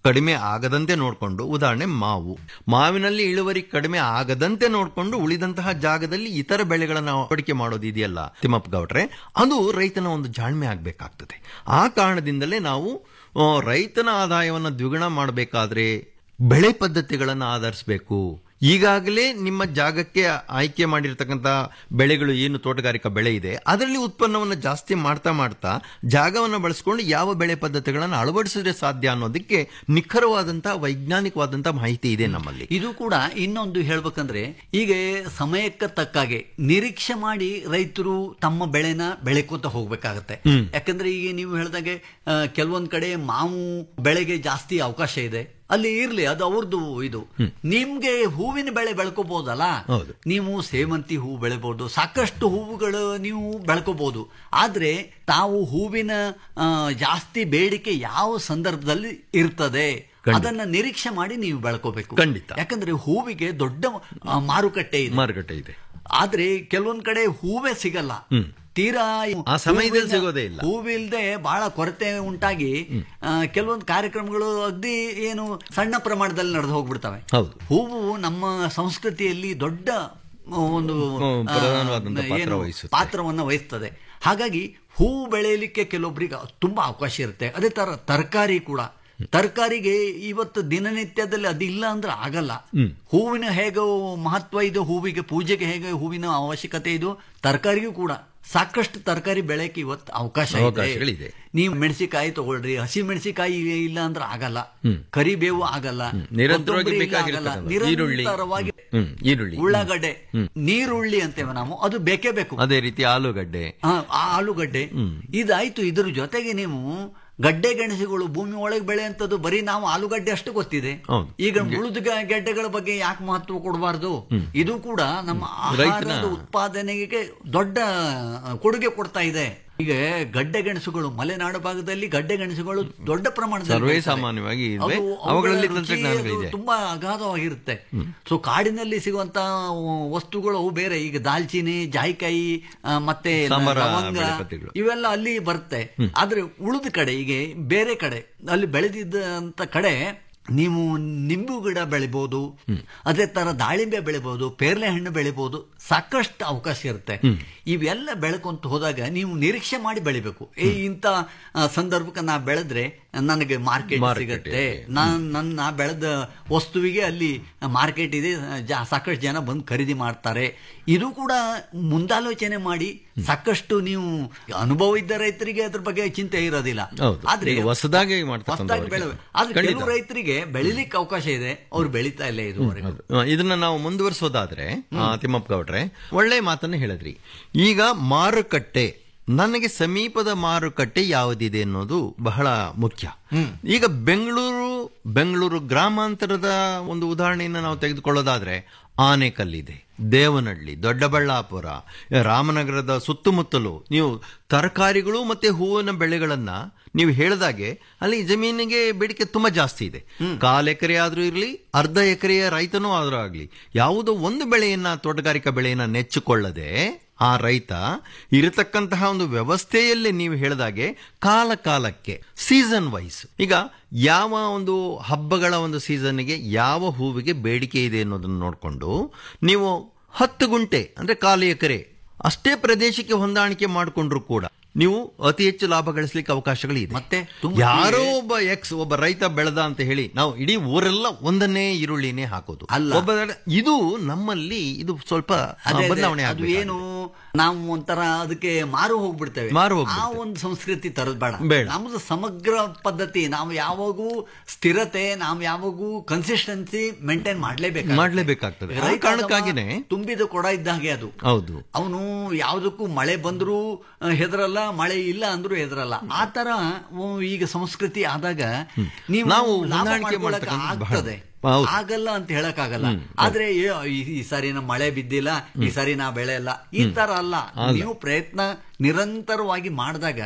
ಕಡಿಮೆ ಆಗದಂತೆ ನೋಡಿಕೊಂಡು ಉದಾಹರಣೆ ಮಾವು ಮಾವಿನಲ್ಲಿ ಇಳುವರಿ ಕಡಿಮೆ ಆಗದಂತೆ ನೋಡಿಕೊಂಡು ಉಳಿದಂತಹ ಜಾಗದಲ್ಲಿ ಇತರ ಬೆಳೆಗಳನ್ನು ಅಳವಡಿಕೆ ಮಾಡೋದು ಇದೆಯಲ್ಲ ತಿಮ್ಮಪ್ಪ ಗೌಡ್ರೆ ಅದು ರೈತನ ಒಂದು ಜಾಣ್ಮೆ ಆಗಬೇಕಾಗ್ತದೆ ಆ ಕಾರಣದಿಂದಲೇ ನಾವು ಆ, ರೈತನ ಆದಾಯವನ್ನು ದ್ವಿಗುಣ ಮಾಡಬೇಕಾದ್ರೆ ಬೆಳೆ ಪದ್ಧತಿಗಳನ್ನು ಆಧರಿಸಬೇಕು ಈಗಾಗಲೇ ನಿಮ್ಮ ಜಾಗಕ್ಕೆ ಆಯ್ಕೆ ಮಾಡಿರ್ತಕ್ಕಂಥ ಬೆಳೆಗಳು ಏನು ತೋಟಗಾರಿಕಾ ಬೆಳೆ ಇದೆ ಅದರಲ್ಲಿ ಉತ್ಪನ್ನವನ್ನು ಜಾಸ್ತಿ ಮಾಡ್ತಾ ಮಾಡ್ತಾ ಜಾಗವನ್ನು ಬಳಸ್ಕೊಂಡು ಯಾವ ಬೆಳೆ ಪದ್ಧತಿಗಳನ್ನು ಅಳವಡಿಸಿದ್ರೆ ಸಾಧ್ಯ ಅನ್ನೋದಕ್ಕೆ ನಿಖರವಾದಂತಹ ವೈಜ್ಞಾನಿಕವಾದಂತಹ ಮಾಹಿತಿ ಇದೆ ನಮ್ಮಲ್ಲಿ ಇದು ಕೂಡ ಇನ್ನೊಂದು ಹೇಳ್ಬೇಕಂದ್ರೆ ಈಗ ಸಮಯಕ್ಕೆ ತಕ್ಕಾಗೆ ನಿರೀಕ್ಷೆ ಮಾಡಿ ರೈತರು ತಮ್ಮ ಬೆಳೆನ ಬೆಳೆಕೋತ ಹೋಗ್ಬೇಕಾಗತ್ತೆ ಹ್ಮ್. ಯಾಕಂದ್ರೆ ಈಗ ನೀವು ಹೇಳ್ದಾಗೆ ಆ, ಕೆಲವೊಂದ್ ಕಡೆ ಮಾವು ಬೆಳೆಗೆ ಜಾಸ್ತಿ ಅವಕಾಶ ಇದೆ ಅಲ್ಲಿ ಇರ್ಲಿ ಅದು ಅವ್ರದ್ದು ಇದು ನಿಮ್ಗೆ ಹೂವಿನ ಬೆಳೆ ಬೆಳ್ಕೋಬಹುದಲ್ಲ ಹೌದು. ನೀವು ಸೇವಂತಿ ಹೂ ಬೆಳೆಬಹುದು ಸಾಕಷ್ಟು ಹೂವುಗಳು ನೀವು ಬೆಳ್ಕೋಬಹುದು ಆದ್ರೆ ತಾವು ಹೂವಿನ ಆ, ಜಾಸ್ತಿ ಬೇಡಿಕೆ ಯಾವ ಸಂದರ್ಭದಲ್ಲಿ ಇರ್ತದೆ ಖಂಡಿತ. ಅದನ್ನ ನಿರೀಕ್ಷೆ ಮಾಡಿ ನೀವು ಬೆಳ್ಕೋಬೇಕು ಖಂಡಿತ. ಯಾಕಂದ್ರೆ ಹೂವಿಗೆ ದೊಡ್ಡ ಆ, ಮಾರುಕಟ್ಟೆ ಇದೆ ಮಾರುಕಟ್ಟೆ ಇದೆ ಆದ್ರೆ ಕೆಲವೊಂದ್ ಕಡೆ ಹೂವೇ ಸಿಗಲ್ಲ ಹ್ಮ್. ತೀರಾ ಆ ಸಮಯದಲ್ಲಿ ಹೂವಿನ- ಸಿಗೋದೇ ಇಲ್ಲ. ಹೂವಿಲ್ದೆ ಬಹಳ ಕೊರತೆ ಉಂಟಾಗಿ ಆ, ಕೆಲವೊಂದು ಕಾರ್ಯಕ್ರಮಗಳು ಅಗ್ದಿ ಏನು ಸಣ್ಣ ಪ್ರಮಾಣದಲ್ಲಿ ನಡೆದು ಹೋಗ್ಬಿಡ್ತವೆ ಹೌದು ಹೂವು ನಮ್ಮ ಸಂಸ್ಕೃತಿಯಲ್ಲಿ ದೊಡ್ಡ ಆ, ಒಂದು ಹ್ಮ್, ಆ, ಪ್ರಧಾನವಾದಂಥ ಪಾತ್ರ ಏನು ವಹಿಸುತ್ತೆ. ಪಾತ್ರವನ್ನು ವಹಿಸ್ತದೆ ಹಾಗಾಗಿ ಹೂವು ಬೆಳೆಯಲಿಕ್ಕೆ ಕೆಲವೊಬ್ಬರಿಗೆ ತುಂಬಾ ಅವಕಾಶ ಇರುತ್ತೆ ಅದೇ ತರ ತರಕಾರಿ ಕೂಡ ತರಕಾರಿಗೆ ಇವತ್ತು ದಿನನಿತ್ಯದಲ್ಲಿ ಅದಿಲ್ಲ ಅಂದ್ರೆ ಆಗಲ್ಲ ಹ್ಮ್. ಹೂವಿನ ಹೇಗೆ ಮಹತ್ವ ಇದು ಹೂವಿಗೆ ಪೂಜೆಗೆ ಹೇಗೆ ಹೂವಿನ ಅವಶ್ಯಕತೆ ಇದು ತರಕಾರಿಗೂ ಕೂಡ ಸಾಕಷ್ಟು ತರಕಾರಿ ಬೆಳೆಯಕ್ಕೆ ಇವತ್ತು ಅವಕಾಶ ಇದೆ ಅವಕಾಶಗಳಿದೆ. ನೀವು ಮೆಣಸಿಕಾಯಿ ತಗೊಳ್ರಿ ಹಸಿ ಮೆಣಸಿಕಾಯಿ ಇಲ್ಲ ಅಂದ್ರೆ ಆಗಲ್ಲ ಹ್ಮ್. ಕರಿಬೇವು ಆಗಲ್ಲ ನಿರಂತರವಾಗಿ ಕೊತ್ತಂಬರಿ ಇಲ್ಲ ಆಗಲ್ಲ. ಬೇಕಾಗಿರ್ತಕ್ಕಂಥ ಈರುಳ್ಳಿ ನಿರಂತರವಾಗಿ ಹ್ಮ್ ಈರುಳ್ಳಿ ಉಳ್ಳಾಗಡ್ಡೆ ಹ್ಮ್. ನೀರುಳ್ಳಿ ಅಂತೇವೆ ನಾವು ಅದು ಬೇಕೇ ಬೇಕು ಅದೇ ರೀತಿ ಆಲೂಗಡ್ಡೆ ಆ, ಆ ಆಲೂಗಡ್ಡೆ ಇದಾಯ್ತು ಇದ್ರ ಜೊತೆಗೆ ನೀವು ಗಡ್ಡೆ ಗೆಣಸುಗಳು ಭೂಮಿ ಒಳಗೆ ಬೆಳೆಯಂತದ್ದು ಬರೀ ನಾವು ಆಲೂಗಡ್ಡೆ ಅಷ್ಟು ಗೊತ್ತಿದೆ ಹೌದು. ಈಗ ಉಳಿದ ಗ- ಗೆಡ್ಡೆಗಳ ಬಗ್ಗೆ ಯಾಕೆ ಮಹತ್ವ ಕೊಡಬಾರ್ದು ಇದು ಕೂಡ ನಮ್ಮ ರೈತನ- ಆಹಾರದ ಉತ್ಪಾದನೆಗೆ ದೊಡ್ಡ ಕೊಡುಗೆ ಕೊಡ್ತಾ ಇದೆ ಈಗ ಗಡ್ಡೆ ಗೆಣಸುಗಳು ಮಲೆನಾಡು ಭಾಗದಲ್ಲಿ ಗಡ್ಡೆ ಗೆಣಸುಗಳು ದೊಡ್ಡ ಪ್ರಮಾಣದಲ್ಲಿ ಸರ್ವೇ ಬೆಳೀತವೆ. ಸಾಮಾನ್ಯವಾಗಿ ಇವೆ. ಅದು- ಅವುಗಳಲ್ಲಿ ಅವುಗಳ ರುಚಿ ತಂತ್ರಜ್ಞಾನಗಳಿದೆ. ಅದು ತುಂಬಾ ಅಗಾಧವಾಗಿರುತ್ತೆ ಸೊ ಕಾಡಿನಲ್ಲಿ ಸಿಗುವಂತ ವಸ್ತುಗಳು ಅವು ಬೇರೆ ಈಗ ದಾಲ್ಚಿನಿ ಜಾಯಿಕಾಯಿ ಆ, ಮತ್ತೆ ಸಾಂಬಾರ ಲವಂಗ ಬೆಳೆಪತ್ರೆಗಳು. ಇವೆಲ್ಲ ಅಲ್ಲಿ ಬರುತ್ತೆ ಆದ್ರೆ ಉಳಿದ ಕಡೆ ಈಗ ಬೇರೆ ಕಡೆ ಅಲ್ಲಿ ಬೆಳೆದಿದ್ದಂತ ಕಡೆ ನೀವು ನಿಂಬು ಗಿಡ ಬೆಳಿಬಹುದು ಅದೇ ತರ ದಾಳಿಂಬೆ ಬೆಳಿಬಹುದು ಪೇರ್ಲೆ ಹಣ್ಣು ಬೆಳಿಬಹುದು ಸಾಕಷ್ಟು ಅವಕಾಶ ಇರುತ್ತೆ ಇವೆಲ್ಲ ಬೆಳ್ಕೊಂತ ಹೋದಾಗ ನೀವು ನಿರೀಕ್ಷೆ ಮಾಡಿ ಬೆಳಿಬೇಕು ಏ ಇಂಥ ಆ, ಸಂದರ್ಭಕ್ಕೆ ನಾ ಬೆಳೆದ್ರೆ ನನಗೆ ಮಾರ್ಕೆಟ್ Market ಸಿಗತ್ತೆ ಇದೆ. ನಾನ್ ನನ್ನ ನಾ ಬೆಳೆದ ವಸ್ತುವಿಗೆ ಅಲ್ಲಿ ಮಾರ್ಕೆಟ್ ಇದೆ ಜಾ- ಸಾಕಷ್ಟು ಜನ ಬಂದು ಖರೀದಿ ಮಾಡ್ತಾರೆ ಇದು ಕೂಡ ಮುಂದಾಲೋಚನೆ ಮಾಡಿ ಸಾಕಷ್ಟು ನೀವು ಅನುಭವ ಇದ್ದ ರೈತರಿಗೆ ಅದ್ರ ಬಗ್ಗೆ ಚಿಂತೆ ಇರೋದಿಲ್ಲ ಹೌದು. ಆದ್ರೆ ಈಗ ಹೊಸದಾಗಿ ಹೊಸದಾಗಿ ಮಾಡ್ತಕ್ಕಂಥವ್ರಿಗೆ. ಬೆಳೆ ಆದ್ರೆ ಖಂಡಿತ. ಕೆಲವು ರೈತರಿಗೆ ಬೆಳಿಲಿಕ್ಕೆ ಅವಕಾಶ ಇದೆ ಅವ್ರು ಬೆಳೀತಾ ಇಲ್ಲ ಇದುವರೆಗೂ ಆ, ಇದನ್ನ ನಾವು ಮುಂದುವರಿಸೋದಾದ್ರೆ ಆ, ತಿಮ್ಮಪ್ಪ ಗೌಡ್ರೆ ಒಳ್ಳೆ ಮಾತನ್ನು ಹೇಳಿದ್ರಿ ಈಗ ಮಾರುಕಟ್ಟೆ ನನಗೆ ಸಮೀಪದ ಮಾರುಕಟ್ಟೆ ಯಾವುದಿದೆ ಅನ್ನೋದು ಬಹಳ ಮುಖ್ಯ ಈಗ ಬೆಂಗಳೂರು ಬೆಂಗಳೂರು ಗ್ರಾಮಾಂತರದ ಒಂದು ಉದಾಹರಣೆಯನ್ನು ನಾವು ತೆಗೆದುಕೊಳ್ಳೋದಾದ್ರೆ ಆನೆಕಲ್ಲಿದೆ ದೇವನಹಳ್ಳಿ ದೊಡ್ಡಬಳ್ಳಾಪುರ ರಾಮನಗರದ ಸುತ್ತಮುತ್ತಲು ನೀವು ತರಕಾರಿಗಳು ಮತ್ತೆ ಹೂವಿನ ಬೆಳೆಗಳನ್ನ ನೀವು ಹೇಳಿದಾಗೆ ಅಲ್ಲಿ ಜಮೀನಿಗೆ ಬೇಡಿಕೆ ತುಂಬಾ ಜಾಸ್ತಿ ಇದೆ ಕಾಲ್ ಎಕರೆ ಆದ್ರೂ ಇರಲಿ ಅರ್ಧ ಎಕರೆಯ ರೈತನೂ ಆದ್ರೂ ಆಗ್ಲಿ ಯಾವುದೋ ಒಂದು ಬೆಳೆಯನ್ನ ತೋಟಗಾರಿಕಾ ಬೆಳೆಯನ್ನ ನೆಚ್ಚಿಕೊಳ್ಳದೆ ಆ ರೈತ ಇರತಕ್ಕಂತಹ ಒಂದು ವ್ಯವಸ್ಥೆಯಲ್ಲಿ ನೀವು ಹೇಳಿದಾಗೆ ಕಾಲ ಕಾಲಕ್ಕೆ ಸೀಸನ್ ವೈಸ್ ಈಗ ಯಾವ ಒಂದು ಹಬ್ಬಗಳ ಒಂದು ಸೀಸನ್ಗೆ ಯಾವ ಹೂವಿಗೆ ಬೇಡಿಕೆ ಇದೆ ಅನ್ನೋದನ್ನು ನೋಡಿಕೊಂಡು ನೀವು ಹತ್ತು ಗುಂಟೆ ಅಂದ್ರೆ ಕಾಲು ಎಕರೆ ಅಷ್ಟೇ ಪ್ರದೇಶಕ್ಕೆ ಹೊಂದಾಣಿಕೆ ಮಾಡಿಕೊಂಡ್ರು ಕೂಡ ನೀವು ಅತಿ ಹೆಚ್ಚು ಲಾಭ ಗಳಿಸಲಿಕ್ಕೆ ಅವಕಾಶಗಳಿದೆ ಮತ್ತೆ ಯಾರೋ ಒಬ್ಬ ಎಕ್ಸ್ ಒಬ್ಬ ರೈತ ಬೆಳೆದ ಅಂತ ಹೇಳಿ ನಾವು ಇಡೀ ಊರೆಲ್ಲ ಒಂದನ್ನೇ ಈರುಳ್ಳಿನೇ ಹಾಕೋದು ಅಲ್ಲ. ಒಬ್ಬ ರ- ಇದು ನಮ್ಮಲ್ಲಿ ಇದು ಸ್ವಲ್ಪ ಆ, ಅದೇ ಅದೇ, ಬದಲಾವಣೆ ಅದು ಆಗ್ಬೇಕಾಗಿದೆ. ಏನು ನಾವು ಒಂಥರ ಅದಕ್ಕೆ ಮಾರು ಹೋಗ್ಬಿಡ್ತೇವೆ ಮಾರು ಆ ಹೋಗ್ಬಿಡ್ತೇವೆ. ಒಂದು ಸಂಸ್ಕೃತಿ ತರದ್ ಬೇಡ ಬೇಡ. ನಮ್ದು ಸಮಗ್ರ ಪದ್ಧತಿ ನಾವು ಯಾವಾಗೂ ಸ್ಥಿರತೆ ನಾವು ಯಾವಾಗೂ ಕನ್ಸಿಸ್ಟೆನ್ಸಿ ಮೇಂಟೈನ್ ಮಾಡ್ಲೇಬೇಕು ಮಾಡ್ಲೇಬೇಕಾಗ್ತದೆ. ಆ ಕಾರಣಕ್ಕಾಗಿನೇ ತುಂಬಿದ ಕೊಡ ಇದ್ದಾಗೆ ಅದು ಹೌದು ಅವನು ಯಾವುದಕ್ಕೂ ಮಳೆ ಬಂದರೂ ಹೆದರಲ್ಲ ಮಳೆ ಇಲ್ಲ ಅಂದ್ರೂ ಹೆದರಲ್ಲ ಆ ತರ ಉ- ಈಗ ಸಂಸ್ಕೃತಿ ಆದಾಗ ನೀವು ನಾವು ಲಾಭ ಹೊಂದಾಣಿಕೆ ಮಾಡ್ಕೊಳ್ಳೋಕೆ ಮಾಡ್ತಕ್ಕಂಥದ್ದು ಬಹಳ- ಆಗ್ತದೆ ಹೌದು. ಆಗಲ್ಲ ಅಂತ ಹೇಳಕ್ ಆಗಲ್ಲ ಆದ್ರೆ ಏ, ಈ- ಈ ಸಾರಿ ನಮ್ಮ ಮಳೆ ಬಿದ್ದಿಲ್ಲ ಈ ಸಾರಿ ನಾ ಬೆಳೆ ಇಲ್ಲ ಈ ತರ ಅಲ್ಲ ಅಲ್ಲ. ನೀವು ಪ್ರಯತ್ನ ನಿರಂತರವಾಗಿ ಮಾಡಿದಾಗ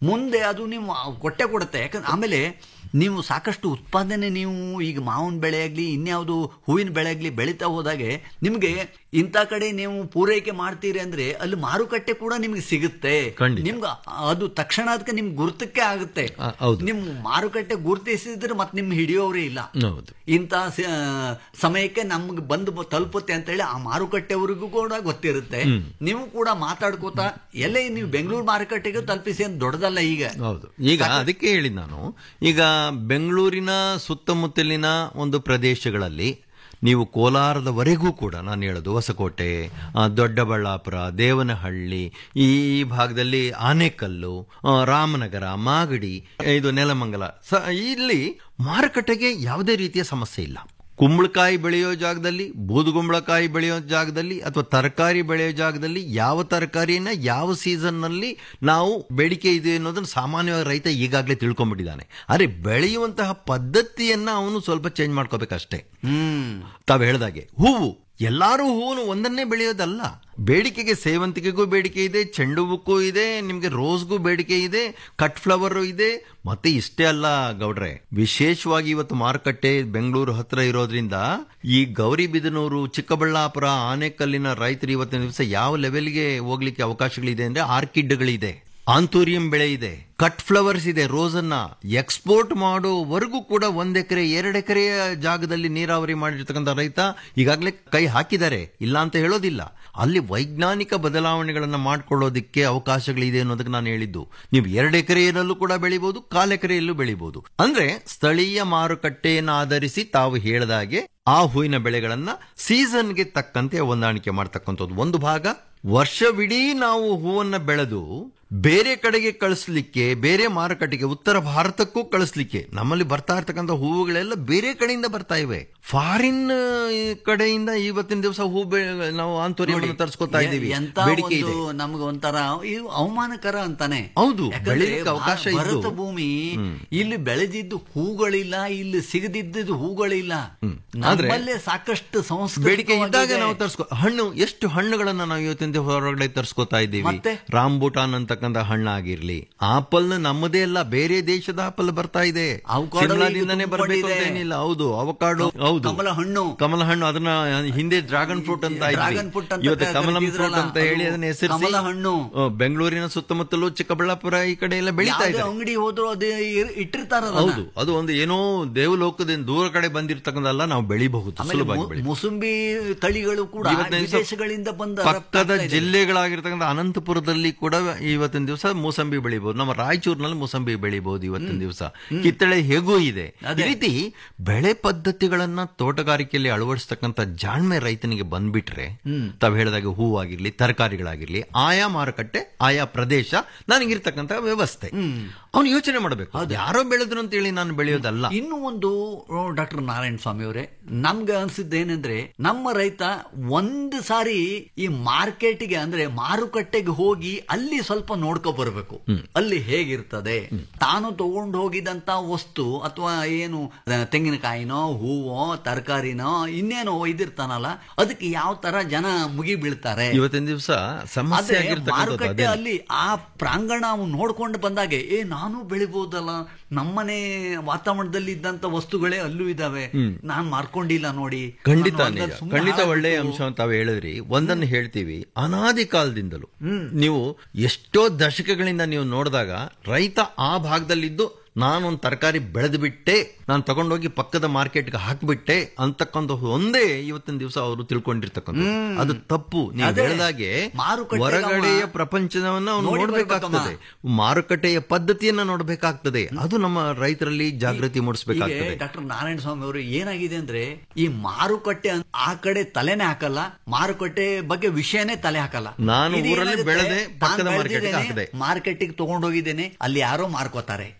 ಮುಂದೆ ಅದು ನೀವು ಕೊಟ್ಟೆ ಕೊಡುತ್ತೆ ಯಾಕಂದ್ರೆ ಆಮೇಲೆ ನೀವು ಸಾಕಷ್ಟು ಉತ್ಪಾದನೆ ನೀವು ಈಗ ಮಾವಿನ ಬೆಳೆ ಆಗಲಿ ಇನ್ಯಾವುದು ಹೂವಿನ ಬೆಳೆ ಆಗಲಿ ಬೆಳೀತಾ ಹೋದಾಗೆ ನಿಮಗೆ ಇಂಥ ಕಡೆ ನೀವು ಪೂರೈಕೆ ಮಾಡ್ತೀರಿ ಅಂದ್ರೆ ಅಲ್ಲಿ ಮಾರುಕಟ್ಟೆ ಕೂಡ ನಿಮ್ಗೆ ಸಿಗುತ್ತೆ ಖಂಡಿತ. ನಿಮ್ಗೆ ಅದು ತಕ್ಷಣ ಅದಕ್ಕೆ ನಿಮ್ಗೆ ಗುರುತಕ್ಕೆ ಆಗುತ್ತೆ ಆ, ಹೌದು. ನಿಮ್ ಮಾರುಕಟ್ಟೆ ಗುರುತಿಸಿದ್ರೆ ಮತ್ತೆ ನಿಮ್ ಹಿಡಿಯೋರೇ ಇಲ್ಲ ಹೌದು ಇಂಥ ಸ- ಸಮಯಕ್ಕೆ ನಮ್ಗೆ ಬಂದು ಬ- ತಲುಪುತ್ತೆ ಅಂತ ಹೇಳಿ ಆ ಮಾರುಕಟ್ಟೆವರೆಗೂ ಕೂಡ ಗೊತ್ತಿರುತ್ತೆ ಹ್ಮ್. ನೀವು ಕೂಡ ಮಾತಾಡ್ಕೋತಾ ಎಲ್ಲೇ ನೀವು ಬೆಂಗಳೂರು ಮಾರುಕಟ್ಟೆಗೂ ತಲುಪಿಸಿ ಅಂತ ದೊಡ್ಡದಲ್ಲ ಈಗ ಹೌದು ಈಗ ಅದಕ್ಕೆ ಹೇಳಿದ್ ನಾನು ಈಗ ಬೆಂಗಳೂರಿನ ಸುತ್ತಮುತ್ತಲಿನ ಒಂದು ಪ್ರದೇಶಗಳಲ್ಲಿ ನೀವು ಕೋಲಾರದವರೆಗೂ ಕೂಡ ನಾನು ಹೇಳೋದು ಹೊಸಕೋಟೆ ಆ, ದೊಡ್ಡಬಳ್ಳಾಪುರ ದೇವನಹಳ್ಳಿ ಈ ಭಾಗದಲ್ಲಿ ಆನೆಕಲ್ಲು ಆ, ರಾಮನಗರ ಮಾಗಡಿ ಇದು ನೆಲಮಂಗಲ ಸ ಇಲ್ಲಿ ಮಾರುಕಟ್ಟೆಗೆ ಯಾವುದೇ ರೀತಿಯ ಸಮಸ್ಯೆ ಇಲ್ಲ ಕುಂಬಳಕಾಯಿ ಬೆಳೆಯೋ ಜಾಗದಲ್ಲಿ ಬೂದುಗುಂಬಳಕಾಯಿ ಬೆಳೆಯೋ ಜಾಗದಲ್ಲಿ ಅಥವಾ ತರಕಾರಿ ಬೆಳೆಯೋ ಜಾಗದಲ್ಲಿ ಯಾವ ತರಕಾರಿನ ಯಾವ ಸೀಸನ್ನಲ್ಲಿ ನಾವು ಬೇಡಿಕೆ ಇದೆ ಅನ್ನೋದನ್ನು ಸಾಮಾನ್ಯವಾಗಿ ರೈತ ಈಗಾಗಲೇ ತಿಳ್ಕೊಂಡ್ಬಿಟ್ಟಿದ್ದಾನೆ ಆದರೆ ಬೆಳೆಯುವಂತಹ ಪದ್ಧತಿಯನ್ನ ಅವನು ಸ್ವಲ್ಪ ಚೇಂಜ್ ಮಾಡ್ಕೋಬೇಕಷ್ಟೇ ಹ್ಮ್ ತಾವು ಹೇಳ್ದಾಗೆ ಹೂವು ಎಲ್ಲಾರು ಹೂವನ್ನು ಒಂದನ್ನೇ ಬೆಳೆಯೋದಲ್ಲ ಬೇಡಿಕೆಗೆ ಸೇವಂತಿಗೆಗೂ ಬೇಡಿಕೆ ಇದೆ ಚೆಂಡು ಹೂಕ್ಕೂ ಇದೆ ನಿಮ್ಗೆ ರೋಸ್ಗೂ ಬೇಡಿಕೆ ಇದೆ ಕಟ್ ಫ್ಲವರ್ ಇದೆ ಮತ್ತೆ ಇಷ್ಟೇ ಅಲ್ಲ ಗೌಡ್ರೆ ವಿಶೇಷವಾಗಿ ಇವತ್ತು ಮಾರುಕಟ್ಟೆ ಬೆಂಗಳೂರು ಹತ್ರ ಇರೋದ್ರಿಂದ ಈ ಗೌರಿಬಿದನೂರು ಚಿಕ್ಕಬಳ್ಳಾಪುರ ಆನೆಕಲ್ಲಿನ ರೈತರು ಇವತ್ತಿನ ದಿವಸ ಯಾವ ಲೆವೆಲ್ಗೆ ಹೋಗ್ಲಿಕ್ಕೆ ಅವಕಾಶಗಳಿದೆ ಅಂದ್ರೆ ಆರ್ಕಿಡ್ಗಳಿದೆ ಆಂತೂರಿಯಂ ಬೆಳೆ ಇದೆ ಕಟ್ ಫ್ಲವರ್ಸ್ ಇದೆ ರೋಸನ್ನ ಎಕ್ಸ್ಪೋರ್ಟ್ ಮಾಡೋವರೆಗೂ ಕೂಡ ಒಂದ್ ಎಕರೆ ಎರಡು ಎಕರೆಯ ಜಾಗದಲ್ಲಿ ನೀರಾವರಿ ಮಾಡಿರ್ತಕ್ಕಂಥ ರೈತ ಈಗಾಗಲೇ ಕೈ ಹಾಕಿದ್ದಾರೆ ಇಲ್ಲ ಅಂತ ಹೇಳೋದಿಲ್ಲ ಅಲ್ಲಿ ವೈಜ್ಞಾನಿಕ ಬದಲಾವಣೆಗಳನ್ನ ಮಾಡ್ಕೊಳ್ಳೋದಕ್ಕೆ ಅವಕಾಶಗಳಿದೆ ಅನ್ನೋದಕ್ಕೆ ನಾನು ಹೇಳಿದ್ದು ನೀವು ಎರಡು ಎಕರೆಯಲ್ಲೂ ಕೂಡ ಬೆಳಿಬಹುದು ಕಾಲ್ ಎಕರೆಯಲ್ಲೂ ಬೆಳಿಬಹುದು ಅಂದ್ರೆ ಸ್ಥಳೀಯ ಮಾರುಕಟ್ಟೆಯನ್ನು ಆಧರಿಸಿ ತಾವು ಹೇಳಿದಾಗೆ ಆ ಹೂವಿನ ಬೆಳೆಗಳನ್ನ ಸೀಸನ್ಗೆ ತಕ್ಕಂತೆ ಹೊಂದಾಣಿಕೆ ಮಾಡ್ತಕ್ಕಂಥದ್ದು ಒಂದು ಭಾಗ ವರ್ಷವಿಡೀ ನಾವು ಹೂವನ್ನ ಬೆಳೆದು ಬೇರೆ ಕಡೆಗೆ ಕಳಿಸ್ಲಿಕ್ಕೆ ಬೇರೆ ಮಾರುಕಟ್ಟೆಗೆ ಉತ್ತರ ಭಾರತಕ್ಕೂ ಕಳಿಸ್ಲಿಕ್ಕೆ ನಮ್ಮಲ್ಲಿ ಬರ್ತಾ ಇರ್ತಕ್ಕಂಥ ಹೂವುಗಳೆಲ್ಲ ಬೇರೆ ಕಡೆಯಿಂದ ಬರ್ತಾ ಇವೆ ಫಾರಿನ್ ಕಡೆಯಿಂದ ಇವತ್ತಿನ ದಿವಸ ಹೂ ಬೆ- ನಾವು ಆಂತರ್ಯವನ್ನು ತರಿಸ್ಕೊತಾ ಇದ್ದೀವಿ ಎಂತ ಬೇಡಿಕೆ ಇದೆ ಒಂದು ನಮ್ಗೆ ಒಂಥರ ಇದು ಅವಮಾನಕರ ಅಂತಾನೆ ಹೌದು, ಯಾಕಂದ್ರೆ ಬೆಳೀಲಿಕ್ಕೆ ಅವಕಾಶ ಭಾ- ಇದ್ದು. ಭರತ ಭೂಮಿ ಇಲ್ಲಿ ಬೆಳೆದಿದ್ದು ಹೂಗಳಿಲ್ಲ ಇಲ್ಲಿ ಸಿಗದಿದ್ದು ಹೂಗಳಿಲ್ಲ ಆದ್ರೆ ನಮ್ಮಲ್ಲೇ ಸಾಕಷ್ಟು ಸಂಸ್ಕೃತಿ ಬೇಡಿಕೆ ಇದ್ದಾಗ ನಾವು ತರಿಸ್ಕೊ ಹಣ್ಣು ಎಷ್ಟು ಹಣ್ಣುಗಳನ್ನ ನಾವು ಇವತ್ತಿನ ದಿವಸ ಹೊರಗಡೆ ತರಿಸ್ಕೊತಾ ಇದ್ದೀವಿ ಮತ್ತೆ? ರಾಂಬೂಟಾನ್ ಅಂತಕ್ಕಂಥ ಹಣ್ಣಾಗಿರ್ಲಿ ಆಪಲ್ ನಮ್ಮದೇ ಅಲ್ಲ ಬೇರೆ ದೇಶದ ಆಪಲ್ ಬರ್ತಾ ಇದೆ Avocado ಸಿಮ್ಲಾದಿಂದನೇ ಈಗ ಬರಬೇಕು ಅಂತ ತುಂಬಿಕೊಂಡಿದೆ. ಏನಿಲ್ಲ ಹೌದು ಅವಕಾಡೋ ಹೌದು ಕಮಲ ಹಣ್ಣು ಕಮಲ ಹಣ್ಣು ಅದನ್ನ ಹಿಂದೆ ಡ್ರಾಗನ್ ಫ್ರೂಟ್ ಅಂತ ಇದ್ವಿ. ಡ್ರಾಗನ್ ಫ್ರೂಟ್ ಅಂತ ಇವತ್ತು ಕಮಲಂ ಫ್ರೂಟ್ ಕರೀತಿದ್ರಲ್ಲ, ಅಂತ ಹೇಳಿ ಅದನ್ನ ಹೆಸರಿಸಿ ಕಮಲ ಹಣ್ಣು. ಆ, ಬೆಂಗಳೂರಿನ ಸುತ್ತಮುತ್ತಲೂ ಚಿಕ್ಕಬಳ್ಳಾಪುರ ಈ ಕಡೆ ಎಲ್ಲ ಬೆಳೀತಾ ಯಾವುದೇ ಇದೆ ಅಂಗಡಿ ಹೋದ್ರು ಅದು ಇಟ್ಟಿರ್ತಾರ ಹೌದು ಅದು ಒಂದು ಏನೋ ದೇವಲೋಕದಿಂದ ದೂರ ಕಡೆ ಬಂದಿರತಕ್ಕಂಥಲ್ಲ ನಾವು ಬೆಳಿಬಹುದು ಆಮೇಲೆ ಸುಲಭವಾಗಿ ಮು- ಬೆಳಿಬಹುದು ಮುಸುಂಬಿ ತಳಿಗಳು ಕೂಡ ಇವತ್ತಿನ ದಿವಸ ವಿದೇಶಗಳಿಂದ ಬಂದ ಪಕ್ಕದ ಜಿಲ್ಲೆಗಳಾಗಿರ್ತಕ್ಕಂಥ ಅನಂತಪುರದಲ್ಲಿ ಕೂಡ ಇವತ್ತಿನ ದಿವಸ ಮೂಸಂಬಿ ಬೆಳಿಬಹುದು ನಮ್ಮ ರಾಯಚೂರಿನಲ್ಲಿ ಮೂಸಂಬಿ ಬೆಳಿಬಹುದು ಇವತ್ತಿನ ದಿವಸ ಕಿತ್ತಳೆ ಹೇಗೂ ಇದೆ ಈ ರೀತಿ ಬೆಳೆ ಪದ್ಧತಿಗಳನ್ನ ತೋಟಗಾರಿಕೆಯಲ್ಲಿ ಅಳವಡಿಸ್ತಕ್ಕಂಥ ಜಾಣ್ಮೆ ರೈತನಿಗೆ ಬಂದ್ಬಿಟ್ರೆ ತಾವ್ ಹೇಳಿದಾಗೆ ಹೂವಾಗಿರ್ಲಿ ತರಕಾರಿಗಳಾಗಿರ್ಲಿ ಆಯಾ ಮಾರುಕಟ್ಟೆ ಆಯಾ ಪ್ರದೇಶ ನನಗಿರ್ತಕ್ಕಂಥ ವ್ಯವಸ್ಥೆ ಅವನು ಯೋಚನೆ ಮಾಡಬೇಕು ಯಾರೋ ಬೆಳೆದ್ರು ಅಂತೇಳಿ ನಾನು ಬೆಳೆಯೋದಲ್ಲ ಇನ್ನು ಒಂದು ಡಾಕ್ಟರ್ ನಾರಾಯಣ ಸ್ವಾಮಿ ಅವರೇ ನಮ್ಗೆ ಅನ್ಸಿದ್ದೇನೆಂದ್ರೆ ನಮ್ಮ ರೈತ ಒಂದು ಸಾರಿ ಈ ಮಾರ್ಕೆಟ್ಗೆ ಅಂದ್ರೆ ಮಾರುಕಟ್ಟೆಗೆ ಹೋಗಿ ಅಲ್ಲಿ ಸ್ವಲ್ಪ ನೋಡ್ಕೊ ಬರ್ಬೇಕು ಅಲ್ಲಿ ಹೇಗಿರ್ತದೆ ತಾನು ತಗೊಂಡು ಹೋಗಿದಂತ ವಸ್ತು ಅಥವಾ ಏನು ಆ, ತೆಂಗಿನಕಾಯಿನೋ ಹೂವೋ ತರಕಾರಿನೋ ಇನ್ನೇನೋ ಒಯ್ದಿರ್ತಾನಲ್ಲ ಅದಕ್ಕೆ ಯಾವ ತರ ಜನ ಮುಗಿ ಬೀಳ್ತಾರೆ ಇವತ್ತಿನ ದಿವಸ ಸಮಸ್ಯೆ ಆದ್ರೆ ಆಗಿರ್ತಕ್ಕಂಥದ್ದು ಮಾರುಕಟ್ಟೆ ಅದೇನೆ. ಅಲ್ಲಿ ಆ ಪ್ರಾಂಗಣ ಅವ್ನು ನೋಡ್ಕೊಂಡು ಬಂದಾಗೆ ಏ ನಾನು ಬೆಳಿಬಹುದಲ್ಲ ನಮ್ಮನೆ ವಾತಾವರಣದಲ್ಲಿ ಇದ್ದಂತ ವಸ್ತುಗಳೇ ಅಲ್ಲೂ ಇದಾವೆ ನಾನ್ ಮಾರ್ಕೊಂಡಿಲ್ಲ ನೋಡಿ ಖಂಡಿತ ನಾನು ನಿಜ ಅದ್ರಲ್ಲಿ ಸುಮ್ನೆ ಖಂಡಿತ ಒಳ್ಳೆಯ ಹಾಳಾಗ್ಬಿಟ್ಟು- ಅಂಶ ಅಂತ ತಾವು ಹೇಳಿದ್ರಿ ಒಂದನ್ನು ಹೇಳ್ತೀವಿ ಅನಾದಿ ಕಾಲದಿಂದಲೂ ನೀವು ಎಷ್ಟೋ ದಶಕಗಳಿಂದ ನೀವು ನೋಡಿದಾಗ ರೈತ ಆ ಭಾಗದಲ್ಲಿದ್ದು ನಾನೊಂದು ತರಕಾರಿ ಬೆಳೆದು ಬಿಟ್ಟೆ ನಾನು ತಗೊಂಡೋಗಿ ಪಕ್ಕದ ಮಾರ್ಕೆಟ್ಗೆ ಹಾಕ್ಬಿಟ್ಟೆ ಅಂತಕ್ಕಂಥ ಒಂದೇ ಇವತ್ತಿನ ದಿವಸ ಅವರು ತಿಳ್ಕೊಂಡಿರ್ತಕ್ಕಂಥ ಅದು ತಪ್ಪು ನೀವು ಅದೇ. ಹೇಳಿದಾಗೆ ಮಾರುಕಟ್ಟೆಗೆ ಹೊರಗಡೆಯ ಅವ ಪ್ರಪಂಚವನ್ನ ಅವನು ನೋಡಿ ನೋಡ್ಬೇಕಾಗ್ತದೆ ಮಾರುಕಟ್ಟೆಯ ಪದ್ಧತಿಯನ್ನ ನೋಡ್ಬೇಕಾಗ್ತದೆ ಅದು ನಮ್ಮ ರೈತರಲ್ಲಿ ಜಾಗೃತಿ ಮೂಡಿಸಬೇಕಾಗ್ತದೆ ಡಾಕ್ಟರ್ ನಾರಾಯಣ ಸ್ವಾಮಿ ಅವರು ಏನಾಗಿದೆ ಅಂದ್ರೆ ಈ ಮಾರುಕಟ್ಟೆ ಅನ್- ಆ ಕಡೆ ತಲೆನೇ ಹಾಕಲ್ಲ ಮಾರುಕಟ್ಟೆ ಬಗ್ಗೆ ವಿಷಯನೇ ತಲೆ ಹಾಕಲ್ಲ ನಾನು ಇದು ಊರಲ್ಲಿ ಏನಾಗುತ್ತೆ, ಬೆಳೆದೆ, ನಾನ್ ಪಕ್ಕದ ಬೆಳ್ದಿದ್ದೇನೆ, ಮಾರ್ಕೆಟ್ಗೆ ಹಾಕಿದೆ. ಮಾರ್ಕೆಟ್ಗೆ ತಗೊಂಡೋಗಿದ್ದೇನೆ ಅಲ್ಲಿ ಯಾರೋ ಮಾರ್ಕೋತಾರೆ ಅಷ್ಟೇ.